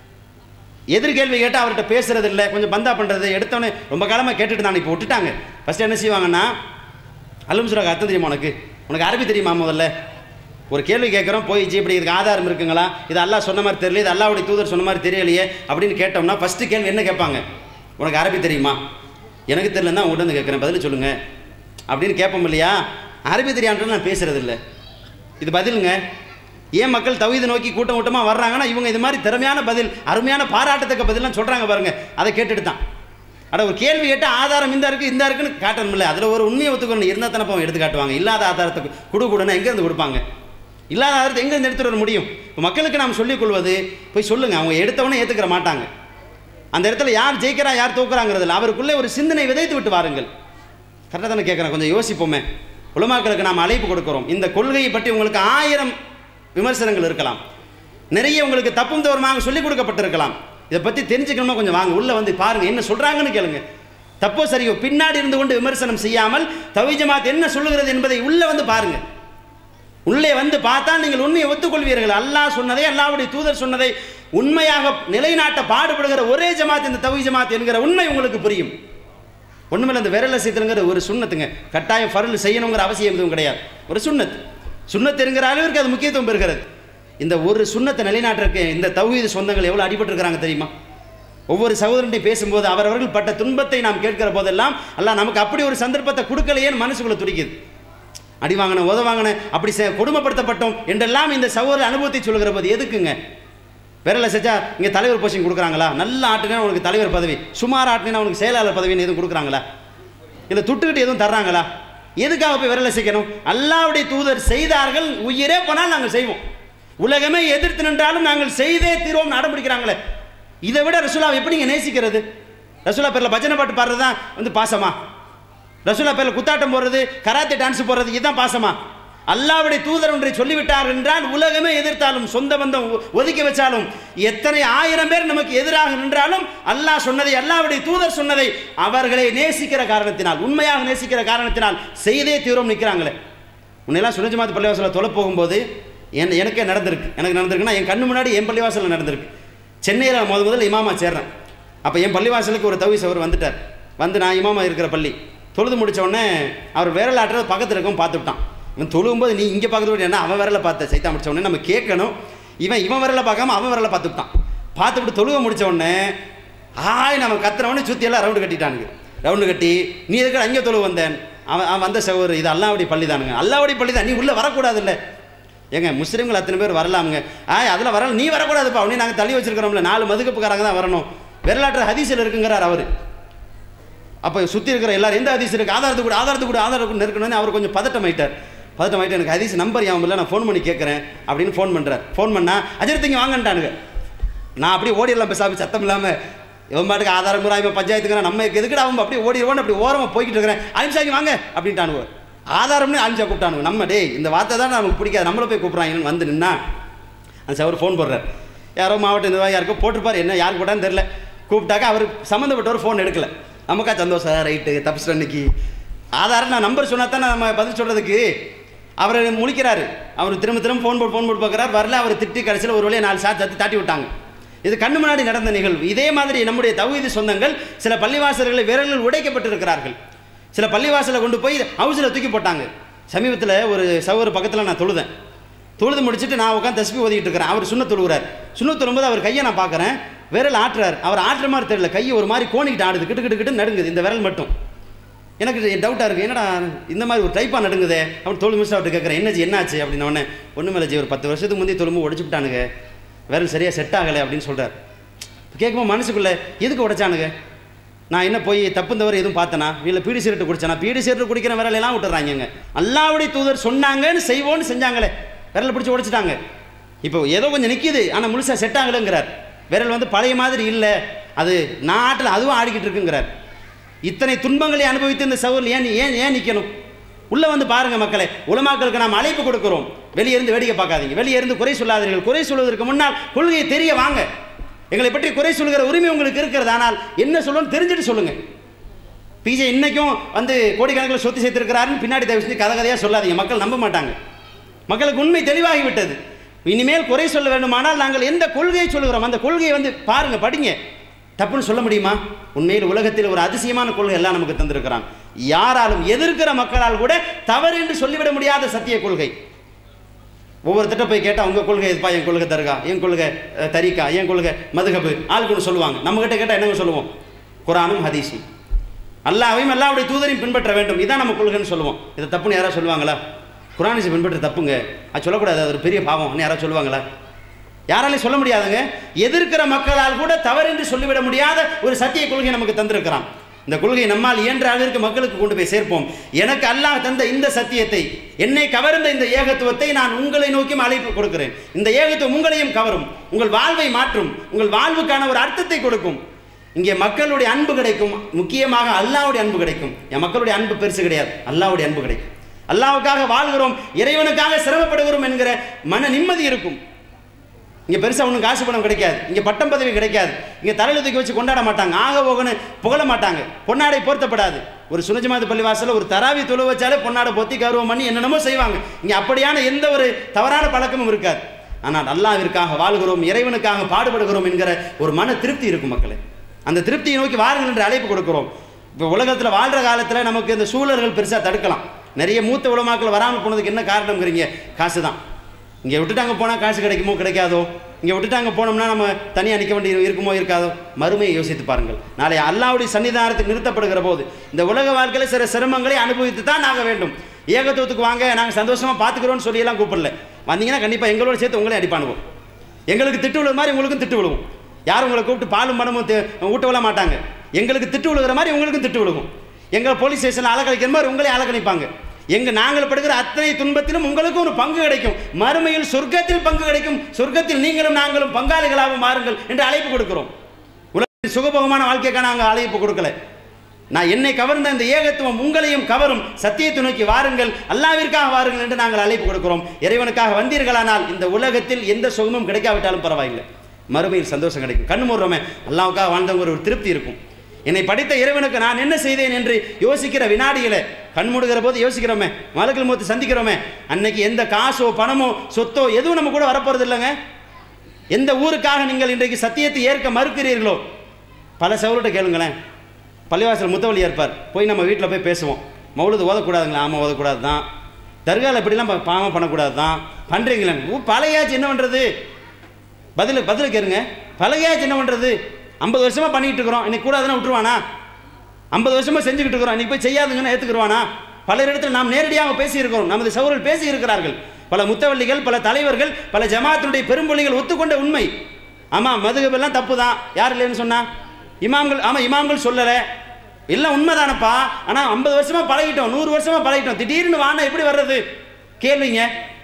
எதிர்கேள்வி கேட்டால் அவர்கிட்ட பேசுறது இல்லை கொஞ்சம் பந்தா பண்ணுறது எடுத்தவொடனே ரொம்ப காலமாக கேட்டுட்டு தான் இப்போ விட்டுட்டாங்க ஃபஸ்ட்டு என்ன செய்வாங்கன்னா அல்லும் சுராக் அர்த்தம் தெரியுமா உனக்கு உனக்கு அரபி தெரியுமா முதல்ல ஒரு கேள்வி கேட்குறோம் போய் ஜி இப்படி இதுக்கு ஆதாரம் இருக்குங்களா இது அல்லாஹ் சொன்ன மாதிரி தெரியல இது அல்லாவுடைய தூதர் சொன்ன மாதிரி தெரியலையே அப்படின்னு கேட்டோம்னா ஃபஸ்ட்டு கேள்வி என்ன கேட்பாங்க உனக்கு அரபி தெரியுமா எனக்கு தெரியலன்னு தான் உங்கள்கிட்ட வந்து கேட்குறேன் பதில் சொல்லுங்கள் அப்படின்னு கேட்போம் இல்லையா அரபி தெரியான்றது நான் பேசுறது இல்லை இது பதிலுங்க ஏன் மக்கள் தவித நோக்கி கூட்டம் கூட்டமாக வர்றாங்கன்னா இவங்க இது மாதிரி திறமையான பதில் அருமையான பாராட்டத்தக்க பதிலாம் சொல்கிறாங்க பாருங்க அதை கேட்டுட்டு தான் அட ஒரு கேள்வி கேட்டு ஆதாரம் இந்த இருக்குது இந்த இருக்குன்னு காட்டணும்ல அதில் ஒரு உண்மையை ஒத்துக்கணும் இருந்தால் தானே அவங்க எடுத்து காட்டுவாங்க இல்லாத ஆதாரத்தை கொடு கொடுன்னா எங்கேருந்து கொடுப்பாங்க இல்லாத ஆதாரத்தை எங்கேருந்து எடுத்துகிட்டு வர முடியும் இப்போ மக்களுக்கு நாம் சொல்லிக் கொள்வது போய் சொல்லுங்கள் அவங்க எடுத்தவொடனே ஏற்றுக்கிற மாட்டாங்க அந்த இடத்துல யார் ஜெயிக்கிறா யார் தோக்குறாங்கிறதுல அவருக்குள்ளே ஒரு சிந்தனை விதைத்து விட்டு வாருங்கள் கரெக்டாக தானே கேட்குறேன் கொஞ்சம் யோசிப்போமே உலமாக்களுக்கு நாம் அழைப்பு கொடுக்கிறோம் இந்த கொள்கையை பற்றி உங்களுக்கு ஆயிரம் விமர்சனங்கள் இருக்கலாம் நிறைய உங்களுக்கு தப்பும் தவறுமாக சொல்லிக் கொடுக்கப்பட்டிருக்கலாம் இதை பற்றி தெரிஞ்சுக்கணுமா கொஞ்சம் வாங்க உள்ளே வந்து பாருங்கள் என்ன சொல்கிறாங்கன்னு கேளுங்க தப்போ சரியோ பின்னாடி இருந்து கொண்டு விமர்சனம் செய்யாமல் தவி ஜமாத் என்ன சொல்லுகிறது என்பதை உள்ளே வந்து பாருங்கள் உள்ளே வந்து பார்த்தா நீங்கள் உண்மையை ஒத்துக்கொள்வீர்கள் அல்லாஹ் சொன்னதை அல்லாஹ்வுடைய தூதர் சொன்னதை உண்மையாக நிலைநாட்ட பாடுபடுகிற ஒரே ஜமாத் இந்த தவி ஜமாத் என்கிற உண்மை உங்களுக்கு புரியும் ஒண்ணுமில்ல இந்த விரல சேர்த்துங்கிற ஒரு சுண்ணத்துங்க கட்டாயம் ஃபருள் செய்யணுங்கிற அவசியம் எதுவும் கிடையாது ஒரு சுண்ணத் சுண்ணத் என்கிற அளவிற்கு அது முக்கியத்துவம் பெறுகிறது இந்த ஒரு சுண்ணத்தை நிலைநாட்டுறதுக்கு இந்த தௌஹீது சொந்தங்கள் எவ்வளோ அடிபட்டிருக்கிறாங்க தெரியுமா ஒவ்வொரு சகோதரன்டையும் பேசும்போது அவரவர்கள் பட்ட துன்பத்தை நாம் கேட்கிற போதெல்லாம் அல்லாஹ் நமக்கு அப்படி ஒரு சந்தர்ப்பத்தை கொடுக்கலையேன்னு மனசுக்குள்ள துடிக்குது அடி வாங்கின உத வாங்கின அப்படி செ- கொடுமைப்படுத்தப்பட்டோம் என்றெல்லாம் இந்த சகோதர அனுபவத்தை சொல்கிற போது எதுக்குங்க விரல செஞ்சா இங்கே தலைவர் போஸ்டிங் கொடுக்குறாங்களா நல்ல ஆட்டினா உனக்கு தலைவர் பதவி சுமார் ஆட்டினா உனக்கு செயலாளர் பதவின்னு எதுவும் கொடுக்குறாங்களா இல்லை துட்டுக்கிட்டு எதுவும் தர்றாங்களா எதுக்காக போய் விரல செய்யணும் அல்லாவுடைய தூதர் செய்தார்கள் உயிரே போனால் நாங்கள் செய்வோம் உலகமே எதிர்த்து நின்றாலும் நாங்கள் செய்தே தீர்வோம் நடம்பிடிக்கிறாங்களே இதை விட ரசூலாவை எப்படி நீங்கள் நேசிக்கிறது ரசூலா பேரில் பஜனை பாட்டு பாடுறது தான் வந்து பாசமா ரசூலா பேரில் குத்தாட்டம் போடுறது கராத்தே டான்ஸ் போடுறது இதுதான் பாசமா அல்லாவுடைய தூதர் ஒன்றை சொல்லிவிட்டார் என்றால் உலகமே எதிர்த்தாலும் சொந்த பந்தம் ஒ- ஒதுக்கி வச்சாலும் எத்தனை ஆயிரம் பேர் நமக்கு எதிராக நின்றாலும் அல்லாஹ் சொன்னதை அல்லாவுடைய தூதர் சொன்னதை அவர்களை நேசிக்கிற காரணத்தினால் உண்மையாக நேசிக்கிற காரணத்தினால் செய்தே தீவிரம் நிற்கிறாங்களே முன்னெல்லாம் சுனஜமாத் பள்ளிவாசலில் தொலை போகும்போது என் எனக்கே நடந்திருக்கு எனக்கு நடந்திருக்குன்னா என் கண்ணு முன்னாடி என் பள்ளிவாசலில் நடந்திருக்கு சென்னையில் முத முதல்ல இமாமா சேர்றேன் அப்போ என் பள்ளிவாசலுக்கு ஒரு தவிஸ் அவர் வந்துட்டார் வந்து நான் இமாமா இருக்கிற பள்ளி தொழுது முடிச்ச உடனே அவர் விரல் ஆட்டுறது பக்கத்தில் இருக்கவும் பார்த்து விட்டான் இவன் தொழுகும்போது நீ இங்கே பார்க்கறது விட என்ன அவன் விரலை பார்த்த சைத்தா முடிச்ச உடனே நம்ம கேட்கணும் இவன் இவன் விரலை பார்க்காம அவன் விரலை பார்த்து விட்டான் பார்த்துவிட்டு தொழுக முடிச்ச உடனே ஆய் நம்ம கத்துறவனே சுற்றி எல்லாம் ரவுண்டு கட்டிட்டானுங்க ரவுண்டு கட்டி நீ எதுக்கு அங்கே தொழுவு வந்தேன் அவன் அவன் வந்த சகோதரர் இது அல்லாவுடைய பள்ளி தானுங்க அல்லாவுடைய பள்ளி தான் நீ உள்ளே வரக்கூடாது இல்லை ஏங்க முஸ்லீம்கள் அத்தனை பேர் வரலாமுங்க ஆ அதில் வரல நீ வரக்கூடாதுப்பா உடனே நாங்கள் தள்ளி வச்சிருக்கிறோம்ல நாலு மதுக்கப்புக்காரங்க தான் வரணும் விரலாற்று ஹதீஸில் இருக்குங்கிறார் அவர் அப்போ சுற்றி இருக்கிற எல்லாரும் எந்த ஹதீஸ் இருக்குது ஆதாரத்து கூட ஆதாரத்து கூட ஆதாரத்து கூட இருக்கணும்னு அவர் கொஞ்சம் பதட்டம் ஆயிட்டார் பதட்டம் ஆயிட்டு எனக்கு ஹதீஸ் நம்பர் ஞாபகம் இல்லை நான் ஃபோன் பண்ணி கேட்குறேன் அப்படின்னு ஃபோன் பண்ணுறார் ஃபோன் பண்ணால் அஜர்த்திங்க வாங்கன்ட்டானுங்க நான் அப்படியே ஓடிடலாம் பேசாம சத்தம் இல்லாமல் இவன் பாட்டுக்கு ஆதாரம் கூட இவன் பஞ்சாயத்துக்கு நம்ம எதுக்குடா அவன் அப்படி ஓடிடுவான்னு அப்படி ஓரமாக போய்கிட்டு இருக்கிறேன் அலிம்சாக்கி வாங்க அப்படின்ட்டானுவ ஆதாரம்னு அலிம்சா கூப்பிட்டானுங்க நம்ம டேய் இந்த வார்த்தை தான் நமக்கு பிடிக்காது நம்மள போய் கூப்பிட்றாங்கன்னு வந்து நின்னா அந்த சவர் ஃபோன் போடுறார் யாரோ மாவட்ட நிர்வாகி யாருக்கோ போட்டிருப்பார் என்ன யாருக்கு போட்டான்னு தெரில கூப்பிட்டாக்க அவர் சம்மந்தப்பட்டவர் ஃபோன் எடுக்கல நமக்கா சந்தோஷம் ரைட்டு தப்பிச்சிட்டு அன்னைக்கு ஆதாரம் நான் நம்பர் சொன்னா தான் நம்ம பதில் சொல்கிறதுக்கு அவர் முழிக்கிறாரு அவர் திரும்ப திரும்ப ஃபோன் போட்டு ஃபோன் போட்டு பார்க்குறாரு வரல அவர் திட்டி கடைசியில் ஒரு வழியாக நாலு சாத்து தத்தி தாட்டி விட்டாங்க இது கண்ணு முன்னாடி நடந்த நிகழ்வு இதே மாதிரி நம்முடைய தௌஹீது சொந்தங்கள் சில பள்ளிவாசல்களை விரலில் உடைக்கப்பட்டிருக்கிறார்கள் சில பள்ளிவாசலை கொண்டு போய் ஹவுஸில் தூக்கி போட்டாங்க சமீபத்தில் ஒரு சகோதர பக்கத்தில் நான் தொழுதேன் தொழுது முடிச்சுட்டு நான் உட்காந்து தஸ்பி ஓதிக்கிட்டு இருக்கிறேன் அவர் சுண்ண தொழுகிறார் சுண்ண தொழும்போது அவர் கையை நான் பார்க்குறேன் விரல் ஆட்டுறார் அவர் ஆட்டுற மாதிரி தெரியல கையை ஒரு மாதிரி கோணிக்கிட்டு ஆடுது கிட்டு கிட்டு கிட்டு நடுங்குது இந்த விரல் மட்டும் எனக்கு டவுட்டாக இருக்குது என்னடா இந்த மாதிரி ஒரு டைப்பாக நடுங்குதே அப்படி தொழில் மிஸ் அவர்கிட்ட கேட்குறேன் என்னாச்சு என்னாச்சு அப்படின்னு உடனே ஒன்றும் இல்லை ஜி ஒரு பத்து வருஷத்துக்கு முந்தைய தொழும்பு உடைச்சுட்டானுங்க விரல் சரியாக செட் ஆகலை அப்படின்னு சொல்கிறார் கேட்கும்போது மனசுக்குள்ளே எதுக்கு உடைச்சானுங்க நான் என்ன போய் தப்பு தவறு எதுவும் பார்த்தனா இல்லை பீடி சிகரெட்டு குடிச்சனா பீடி சிகரெட்டு குடிக்கிற விரலெல்லாம் விட்டுறாங்க அல்லாவுடைய தூதர் சொன்னாங்கன்னு செய்வோன்னு செஞ்சாங்களே விரலை பிடிச்சி உடைச்சிட்டாங்க இப்போ ஏதோ கொஞ்சம் நிற்கிது ஆனால் முழுசாக செட் ஆகலைங்கிறார் விரல் வந்து பழைய மாதிரி இல்லை அது நாட்டில் அதுவும் ஆடிக்கிட்டு இருக்குங்கிறார் இத்தனை துன்பங்களை அனுபவித்து இந்த சவுரில் ஏன் ஏன் ஏன் நிற்கணும் உள்ளே வந்து பாருங்க மக்களே உலமாக்களுக்கு நாம் அழைப்பு கொடுக்கிறோம் வெளியே இருந்து வேடிக்கை பார்க்காதீங்க வெளியே இருந்து குறை சொல்லாதீர்கள் குறை சொல்வதற்கு முன்னால் கொள்கையை தெரிய வாங்க எங்களை பற்றி குறை சொல்லுகிற உரிமை உங்களுக்கு இருக்கிறது ஆனால் என்ன சொல்லணும்னு தெரிஞ்சுட்டு சொல்லுங்க பிஜே இன்னைக்கும் வந்து கோடிக்கணக்கில் சொத்து சேர்த்திருக்கிறாருன்னு பின்னாடி தயவு செஞ்சு கதை கதையாக சொல்லாதீங்க மக்கள் நம்ப மாட்டாங்க மக்களுக்கு உண்மை தெளிவாகி விட்டது இனிமேல் குறை சொல்ல வேண்டுமானால் நாங்கள் எந்த கொள்கையை சொல்லுகிறோம் அந்த கொள்கையை வந்து பாருங்க படிங்க தப்புன்னு சொல்ல முடியுமா உண்மையில் உலகத்தில் ஒரு அதிசயமான கொள்கை எல்லாம் நமக்கு தந்திருக்கிறான் யாராலும் எதிர்க்கிற மக்களால் கூட தவறு என்று சொல்லிவிட முடியாத சத்திய கொள்கை ஒவ்வொருத்திட்ட போய் கேட்டால் உங்கள் கொள்கை எதுப்பா என் கொள்கை தருகா என் கொள்கை அஹ், தரிகா என் கொள்கை மதுகபு ஆளுக்கு ஒன்று சொல்லுவாங்க நம்மகிட்ட கேட்டால் என்னங்க சொல்லுவோம் குரானும் ஹதீஸும் அல்லாவையும் அல்லாவுடைய தூதரையும் பின்பற்ற வேண்டும் இதான் நம்ம கொள்கைன்னு சொல்லுவோம் இதை தப்புன்னு யாராவது சொல்லுவாங்களா குரானிசை பின்பற்ற தப்புங்க அது சொல்லக்கூடாது அது ஒரு பெரிய பாவம் யாராவது சொல்லுவாங்களா யாராலையும் சொல்ல முடியாதுங்க எதிர்க்கிற மக்களால் கூட தவறென்று சொல்லிவிட முடியாத ஒரு சத்திய கொள்கை நமக்கு தந்திருக்கிறான் இந்த கொள்கையை நம்மால் இயன்ற அளவிற்கு மக்களுக்கு கொண்டு போய் சேர்ப்போம் எனக்கு அல்லாஹ் தந்த இந்த சத்தியத்தை என்னை கவர்ந்த இந்த ஏகத்துவத்தை நான் உங்களை நோக்கியும் அழைப்பு கொடுக்கிறேன் இந்த ஏகத்துவம் உங்களையும் கவரும் உங்கள் வாழ்வை மாற்றும் உங்கள் வாழ்வுக்கான ஒரு அர்த்தத்தை கொடுக்கும் இங்கே மக்களுடைய அன்பு கிடைக்கும் முக்கியமாக அல்லாவுடைய அன்பு கிடைக்கும் என் மக்களுடைய அன்பு பெருசு கிடையாது அல்லாவுடைய அன்பு கிடைக்கும் அல்லாவுக்காக வாழ்கிறோம் இறைவனுக்காக சிரமப்படுகிறோம் என்கிற மன நிம்மதி இருக்கும் இங்கே பெருசாக ஒன்றும் காசு பணம் கிடைக்காது இங்கே பட்டம் பதவி கிடைக்காது இங்கே தலையில் தூக்கி வச்சு கொண்டாட மாட்டாங்க ஆக போகன்னு புகழ மாட்டாங்க பொன்னாடை போர்த்தப்படாது ஒரு சுனஜமாது பள்ளி வாசல்ல ஒரு தராவி தொழு வச்சாலே பொன்னாடை பொத்தி கௌரவம் பண்ணி என்னென்னமோ செய்வாங்க இங்கே அப்படியான எந்த ஒரு தவறான பழக்கமும் இருக்காது ஆனால் அல்லாவிற்காக வாழ்கிறோம் இறைவனுக்காக பாடுபடுகிறோம் என்கிற ஒரு மன திருப்தி இருக்கும் மக்களே அந்த திருப்தியை நோக்கி வாருங்கள் என்று அழைப்பு கொடுக்கிறோம் இப்போ உலகத்தில் வாழ்கிற காலத்தில் நமக்கு இந்த சூழல்கள் பெருசாக தடுக்கலாம் நிறைய மூத்த உலமாக்கள் வராமல் போனதுக்கு என்ன காரணம்ங்கிறீங்க காசு தான் இங்கே விட்டுட்டாங்க போனால் காசு கிடைக்குமோ கிடைக்காதோ இங்கே விட்டுட்டாங்க போனோம்னா நம்ம தனியாக நிற்க வேண்டி இருக்குமோ இருக்காதோ மறுமையை யோசித்து பாருங்கள் நாளை அல்லாவுடைய சன்னிதானத்துக்கு நிறுத்தப்படுகிற போது இந்த உலக வாழ்க்கையில் சில சிரமங்களை அனுபவித்து தான் நாங்கள் வேண்டும் ஏகத்துவத்துக்கு வாங்க நாங்கள் சந்தோஷமாக பார்த்துக்கிறோம்னு சொல்லியெல்லாம் கூப்பிடல வந்தீங்கன்னா கண்டிப்பாக எங்களோட சேர்த்து உங்களே அடிப்பானுவோம் எங்களுக்கு திட்டு விழுற மாதிரி உங்களுக்கும் திட்டு விழுவும் யாரும் உங்களை கூப்பிட்டு பாலும் மனமும் தே- ஊட்ட விட மாட்டாங்க எங்களுக்கு திட்டு விழுகிற மாதிரி உங்களுக்கும் திட்டு விழுகும் எங்களை போலீஸ் ஸ்டேஷனில் அலக்கழிக்கிற மாதிரி உங்களே அலக்கணிப்பாங்க எங்க நாங்கள் படுகிற அத்தனை துன்பத்திலும் உங்களுக்கும் ஒரு பங்கு கிடைக்கும் மறுமையில் சொர்க்கத்தில் பங்கு கிடைக்கும் சொர்க்கத்தில் நீங்களும் நாங்களும் பங்காளிகளாக மாறுங்கள் என்று அழைப்பு கொடுக்கிறோம் உலகத்தில் சுகபோகமான வாழ்க்கைக்கான நாங்கள் அழைப்பு கொடுக்கல நான் என்னை கவர்ந்த இந்த ஏகத்துவம் உங்களையும் கவரும் சத்தியத்தை நோக்கி வாருங்கள் அல்லாவிற்காக வாருங்கள் என்று நாங்கள் அழைப்பு கொடுக்கிறோம் இறைவனுக்காக வந்தீர்களானால் இந்த உலகத்தில் எந்த சுகமும் கிடைக்காவிட்டாலும் பரவாயில்லை மறுமையில் சந்தோஷம் கிடைக்கும் கண்ணு மூடுறோமே அல்லாவுக்காக வாழ்ந்தவங்க ஒரு திருப்தி இருக்கும் என்னை படித்த இறைவனுக்கு நான் என்ன செய்தேன் என்று யோசிக்கிற வினாடிகளை கண் மூடுகிற போது யோசிக்கிறோமே மலக்கள் மூத்து சந்திக்கிறோமே அன்னைக்கு எந்த காசோ பணமோ சொத்தோ எதுவும் நம்ம கூட வரப்போறது இல்லைங்க எந்த ஊருக்காக நீங்கள் இன்றைக்கு சத்தியத்தை ஏற்க மறுக்கிறீர்களோ பல சவுல்கிட்ட கேளுங்களேன் பள்ளிவாசல் முத்தவழி இருப்பார் போய் நம்ம வீட்டில் போய் பேசுவோம் மௌலுது ஓதக்கூடாதுங்களா ஆமாம் ஓதக்கூடாது தான் தர்காவில் இப்படிலாம் பா- பாவம் பண்ணக்கூடாது தான் பண்ணுறீங்களே ஊ பழையாச்சு என்ன பண்ணுறது பதில் பதில் கேளுங்க பழையாச்சு என்ன பண்ணுறது ஐம்பது வருஷமாக பண்ணிக்கிட்டு இருக்கிறோம் இன்னைக்கு கூடாதுன்னா விட்டுருவானா ஐம்பது வருஷமாக செஞ்சுக்கிட்டு இருக்கிறோம் இன்னைக்கு போய் செய்யாதுங்கன்னு ஏற்றுக்குருவானா பல இடத்துல நாம் நேரடியாக பேசியிருக்கிறோம் நமது சௌரல் பேசி இருக்கிறார்கள் பல முத்தவள்ளிகள் பல தலைவர்கள் பல ஜமாத்தினுடைய பெரும்பொழிகள் ஒத்துக்கொண்ட உண்மை ஆமாம் மதுகபெல்லாம் தப்பு தான் யார் இல்லைன்னு சொன்னா இமாம்கள் ஆமாம் இமாம்கள் சொல்லலை எல்லாம் உண்மைதானப்பா ஆனால் ஐம்பது வருஷமா பழகிட்டோம் நூறு வருஷமா பழகிட்டோம் திடீர்னு வானா எப்படி வர்றது கேள்விங்க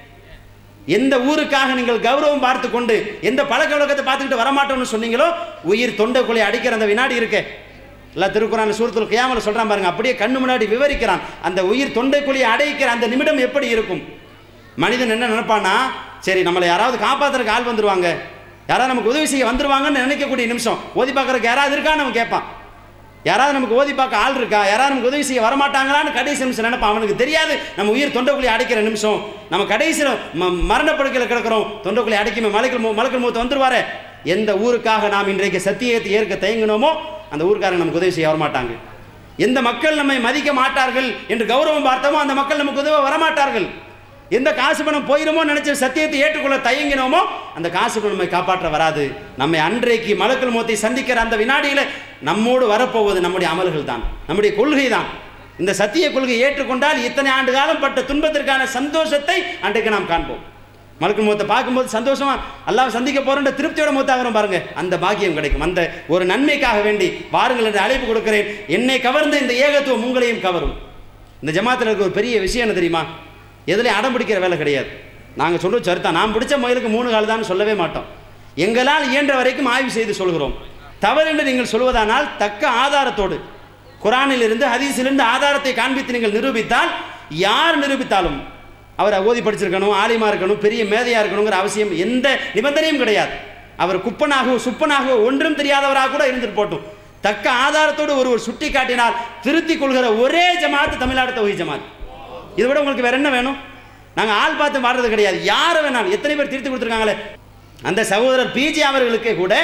எந்த ஊருக்காக நீங்கள் கௌரவம் பார்த்து கொண்டு எந்த பழக்க வழக்கத்தை பார்த்துக்கிட்டு வரமாட்டோம்னு சொன்னீங்களோ உயிர் தொண்டைக்குள்ளே அடிக்கிற அந்த வினாடி இருக்கே எல்லாம் திருக்குறான் சூரத்தில் கியாமல சொல்றான் பாருங்க அப்படியே கண்ணு முன்னாடி விவரிக்கிறான் அந்த உயிர் தொண்டைக்குழியை அடைக்கிற அந்த நிமிடம் எப்படி இருக்கும் மனிதன் என்ன நினைப்பானா சரி நம்மளை யாராவது காப்பாத்துறதுக்கு ஆள் வந்துருவாங்க யாராவது நமக்கு உதவி செய்ய வந்துருவாங்கன்னு நினைக்கக்கூடிய நிமிஷம் ஓதி பார்க்கறதுக்கு யாராவது இருக்கான்னு நம்ம கேட்பான் யாராவது நமக்கு ஓதி பார்க்க ஆள் இருக்கா யாராவது நமக்கு உதவி செய்ய வரமாட்டாங்களான்னு கடைசி நிமிஷம் நினைப்பான் அவனுக்கு தெரியாது நம்ம உயிர் தொண்டைக்குழி அடைக்கிற நிமிஷம் நம்ம கடைசியில் ம மரணப்படுக்கையில் கிடக்கிறோம் தொண்டைக்குழி அடைக்குமே மலைக்கல் மூ- மலக்கல் மூத்த வந்துருவாரே எந்த ஊருக்காக நாம் இன்றைக்கு சத்தியத்தை ஏற்க தயங்கினோமோ அந்த ஊருக்காரங்க நமக்கு உதவி செய்ய வரமாட்டாங்க எந்த மக்கள் நம்மை மதிக்க மாட்டார்கள் என்று கௌரவம் பார்த்தோமோ அந்த மக்கள் நமக்கு உதவ வரமாட்டார்கள் எந்த காசு பணம் போயிருமோ நினைச்ச சத்தியத்தை ஏற்றுக்கொள்ள தயங்கினோமோ அந்த காசு பணம் நம்மை காப்பாற்ற வராது நம்மை அன்றைக்கு மலக்குள் மோத்தை சந்திக்கிற அந்த வினாடியில நம்மோடு வரப்போவது நம்முடைய அமல்கள் தான் நம்முடைய கொள்கை தான் இந்த சத்திய கொள்கையை ஏற்றுக்கொண்டால் இத்தனை ஆண்டு காலம் பட்ட துன்பத்திற்கான சந்தோஷத்தை அன்றைக்கு நாம் காண்போம் மலக்குள் முகத்தை பார்க்கும்போது சந்தோஷமா அல்லாஹ் சந்திக்க போறோன்ற திருப்தியோட மூத்தாகிறோம் பாருங்க அந்த பாக்கியம் கிடைக்கும் அந்த ஒரு நன்மைக்காக வேண்டி வாருங்கள் என்று அழைப்பு கொடுக்கிறேன் என்னை கவர்ந்த இந்த ஏகத்துவம் உங்களையும் கவரும் இந்த ஜமாத்தில் இருக்க ஒரு பெரிய விஷயம் என்ன தெரியுமா எதுலையும் அடம் பிடிக்கிற வேலை கிடையாது நாங்கள் சொல்லுவோம் சரிதான் நான் பிடிச்ச முயலுக்கு மூணு கால் தான் சொல்லவே மாட்டோம் எங்களால் இயன்ற வரைக்கும் ஆய்வு செய்து சொல்கிறோம் தவறு என்று நீங்கள் சொல்வதானால் தக்க ஆதாரத்தோடு குரானில் இருந்து ஹதீஸிலிருந்து ஆதாரத்தை காண்பித்து நீங்கள் நிரூபித்தால் யார் நிரூபித்தாலும் அவர் ஓதி படிச்சிருக்கணும் ஆலிமா இருக்கணும் பெரிய மேதையா இருக்கணுங்கிற அவசியம் எந்த நிபந்தனையும் கிடையாது அவர் குப்பனாகவோ சுப்பனாகவோ ஒன்றும் தெரியாதவராக கூட இருந்துட்டு போட்டும் தக்க ஆதாரத்தோடு ஒருவர் சுட்டி காட்டினால் திருத்திக் கொள்கிற ஒரே ஜமாத்து தமிழ்நாடு தௌஹி ஜமாத் இதை விட உங்களுக்கு வேற என்ன வேணும் நாங்கள் ஆள் பார்த்து வாடுறது கிடையாது யாரை வேணாலும் எத்தனை பேர் திருத்தி கொடுத்துருக்காங்களே அந்த சகோதரர் பிஜி அவர்களுக்கே கூட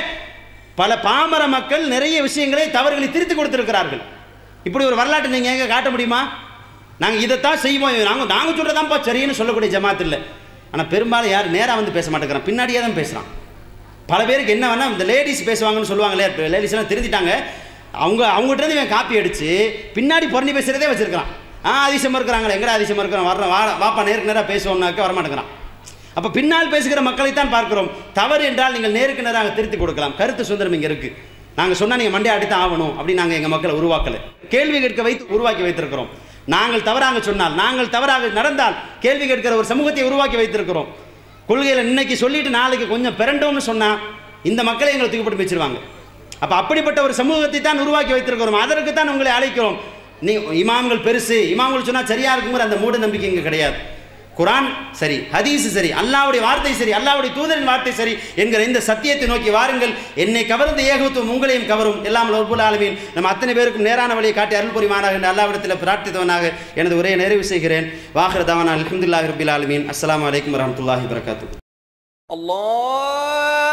பல பாமர மக்கள் நிறைய விஷயங்களை தவறுகளை திருத்தி கொடுத்திருக்கிறார்கள் இப்படி ஒரு வரலாற்றை நீங்கள் எங்கே காட்ட முடியுமா நாங்கள் இதைத்தான் செய்வோம் நாங்கள் நாங்கள் சொல்கிறதான்ப்பா சரின்னு சொல்லக்கூடிய ஜமாத் இல்லை ஆனால் பெரும்பாலும் யார் நேராக வந்து பேச மாட்டேங்கிறான் பின்னாடியே தான் பேசுகிறான் பல பேருக்கு என்ன வேணா இந்த லேடிஸ் பேசுவாங்கன்னு சொல்லுவாங்களே இப்போ லேடிஸ்லாம் திருத்திட்டாங்க அவங்க அவங்ககிட்ட இருந்து இவன் காப்பி அடிச்சு பின்னாடி புறணி பேசுகிறதே வச்சிருக்கிறான் ஆ அதிசயமாக இருக்கிறாங்களே எங்கடா அதிசயமாக இருக்கிறோம் வர்றோம் வா வாப்பா நேருக்கு நேராக பேசுவோம்னாக்க வரமாட்டேங்கிறான் அப்போ பின்னால் பேசுகிற மக்களைத்தான் பார்க்கிறோம் தவறு என்றால் நீங்கள் நேருக்கு நேராக திருத்தி கொடுக்கலாம் கருத்து சுதந்திரம் இங்கே இருக்குது நாங்கள் சொன்னால் நீங்கள் மண்டையை அடித்தான் ஆகணும் அப்படின்னு நாங்கள் எங்கள் மக்களை உருவாக்கலை கேள்வி கேட்க வைத்து உருவாக்கி வைத்திருக்கிறோம் நாங்கள் தவறாக சொன்னால் நாங்கள் தவறாக நடந்தால் கேள்வி கேட்கிற ஒரு சமூகத்தை உருவாக்கி வைத்திருக்கிறோம் கொள்கையில் இன்னைக்கு சொல்லிட்டு நாளைக்கு கொஞ்சம் பிறண்டோம்னு சொன்னால் இந்த மக்களை எங்களை தூக்கி போட்டு வச்சிருவாங்க அப்போ அப்படிப்பட்ட ஒரு சமூகத்தை தான் உருவாக்கி வைத்திருக்கிறோம் அதற்கு தான் உங்களை அழைக்கிறோம் நீ இமாம்கள் பெருசு இமாம்கள் சொன்னால் சரியா இருக்குங்கிற அந்த மூட நம்பிக்கை இங்கே கிடையாது குரான் சரி ஹதீஸ் சரி அல்லாவுடைய வார்த்தை சரி அல்லாவுடைய தூதரின் வார்த்தை சரி என்கிற இந்த சத்தியத்தை நோக்கி வாருங்கள் என்னை கவர்ந்த ஏகத்துவம் உங்களையும் கவரும் எல்லாம் லோபுல் ஆலமீன் நம்ம அத்தனை பேருக்கும் நேரான வழியை காட்டி அருள் புரிவானாக என்று அல்லாவிடத்தில் பிரார்த்தித்தவனாக எனது உரையை நிறைவு செய்கிறேன் வாஹர் தவானா அலமதுல்லாஹி ரபில் ஆலமீன் அஸ்ஸலாமு அலைக்கும் வரஹ்மத்துல்லாஹி வரகாத்து الله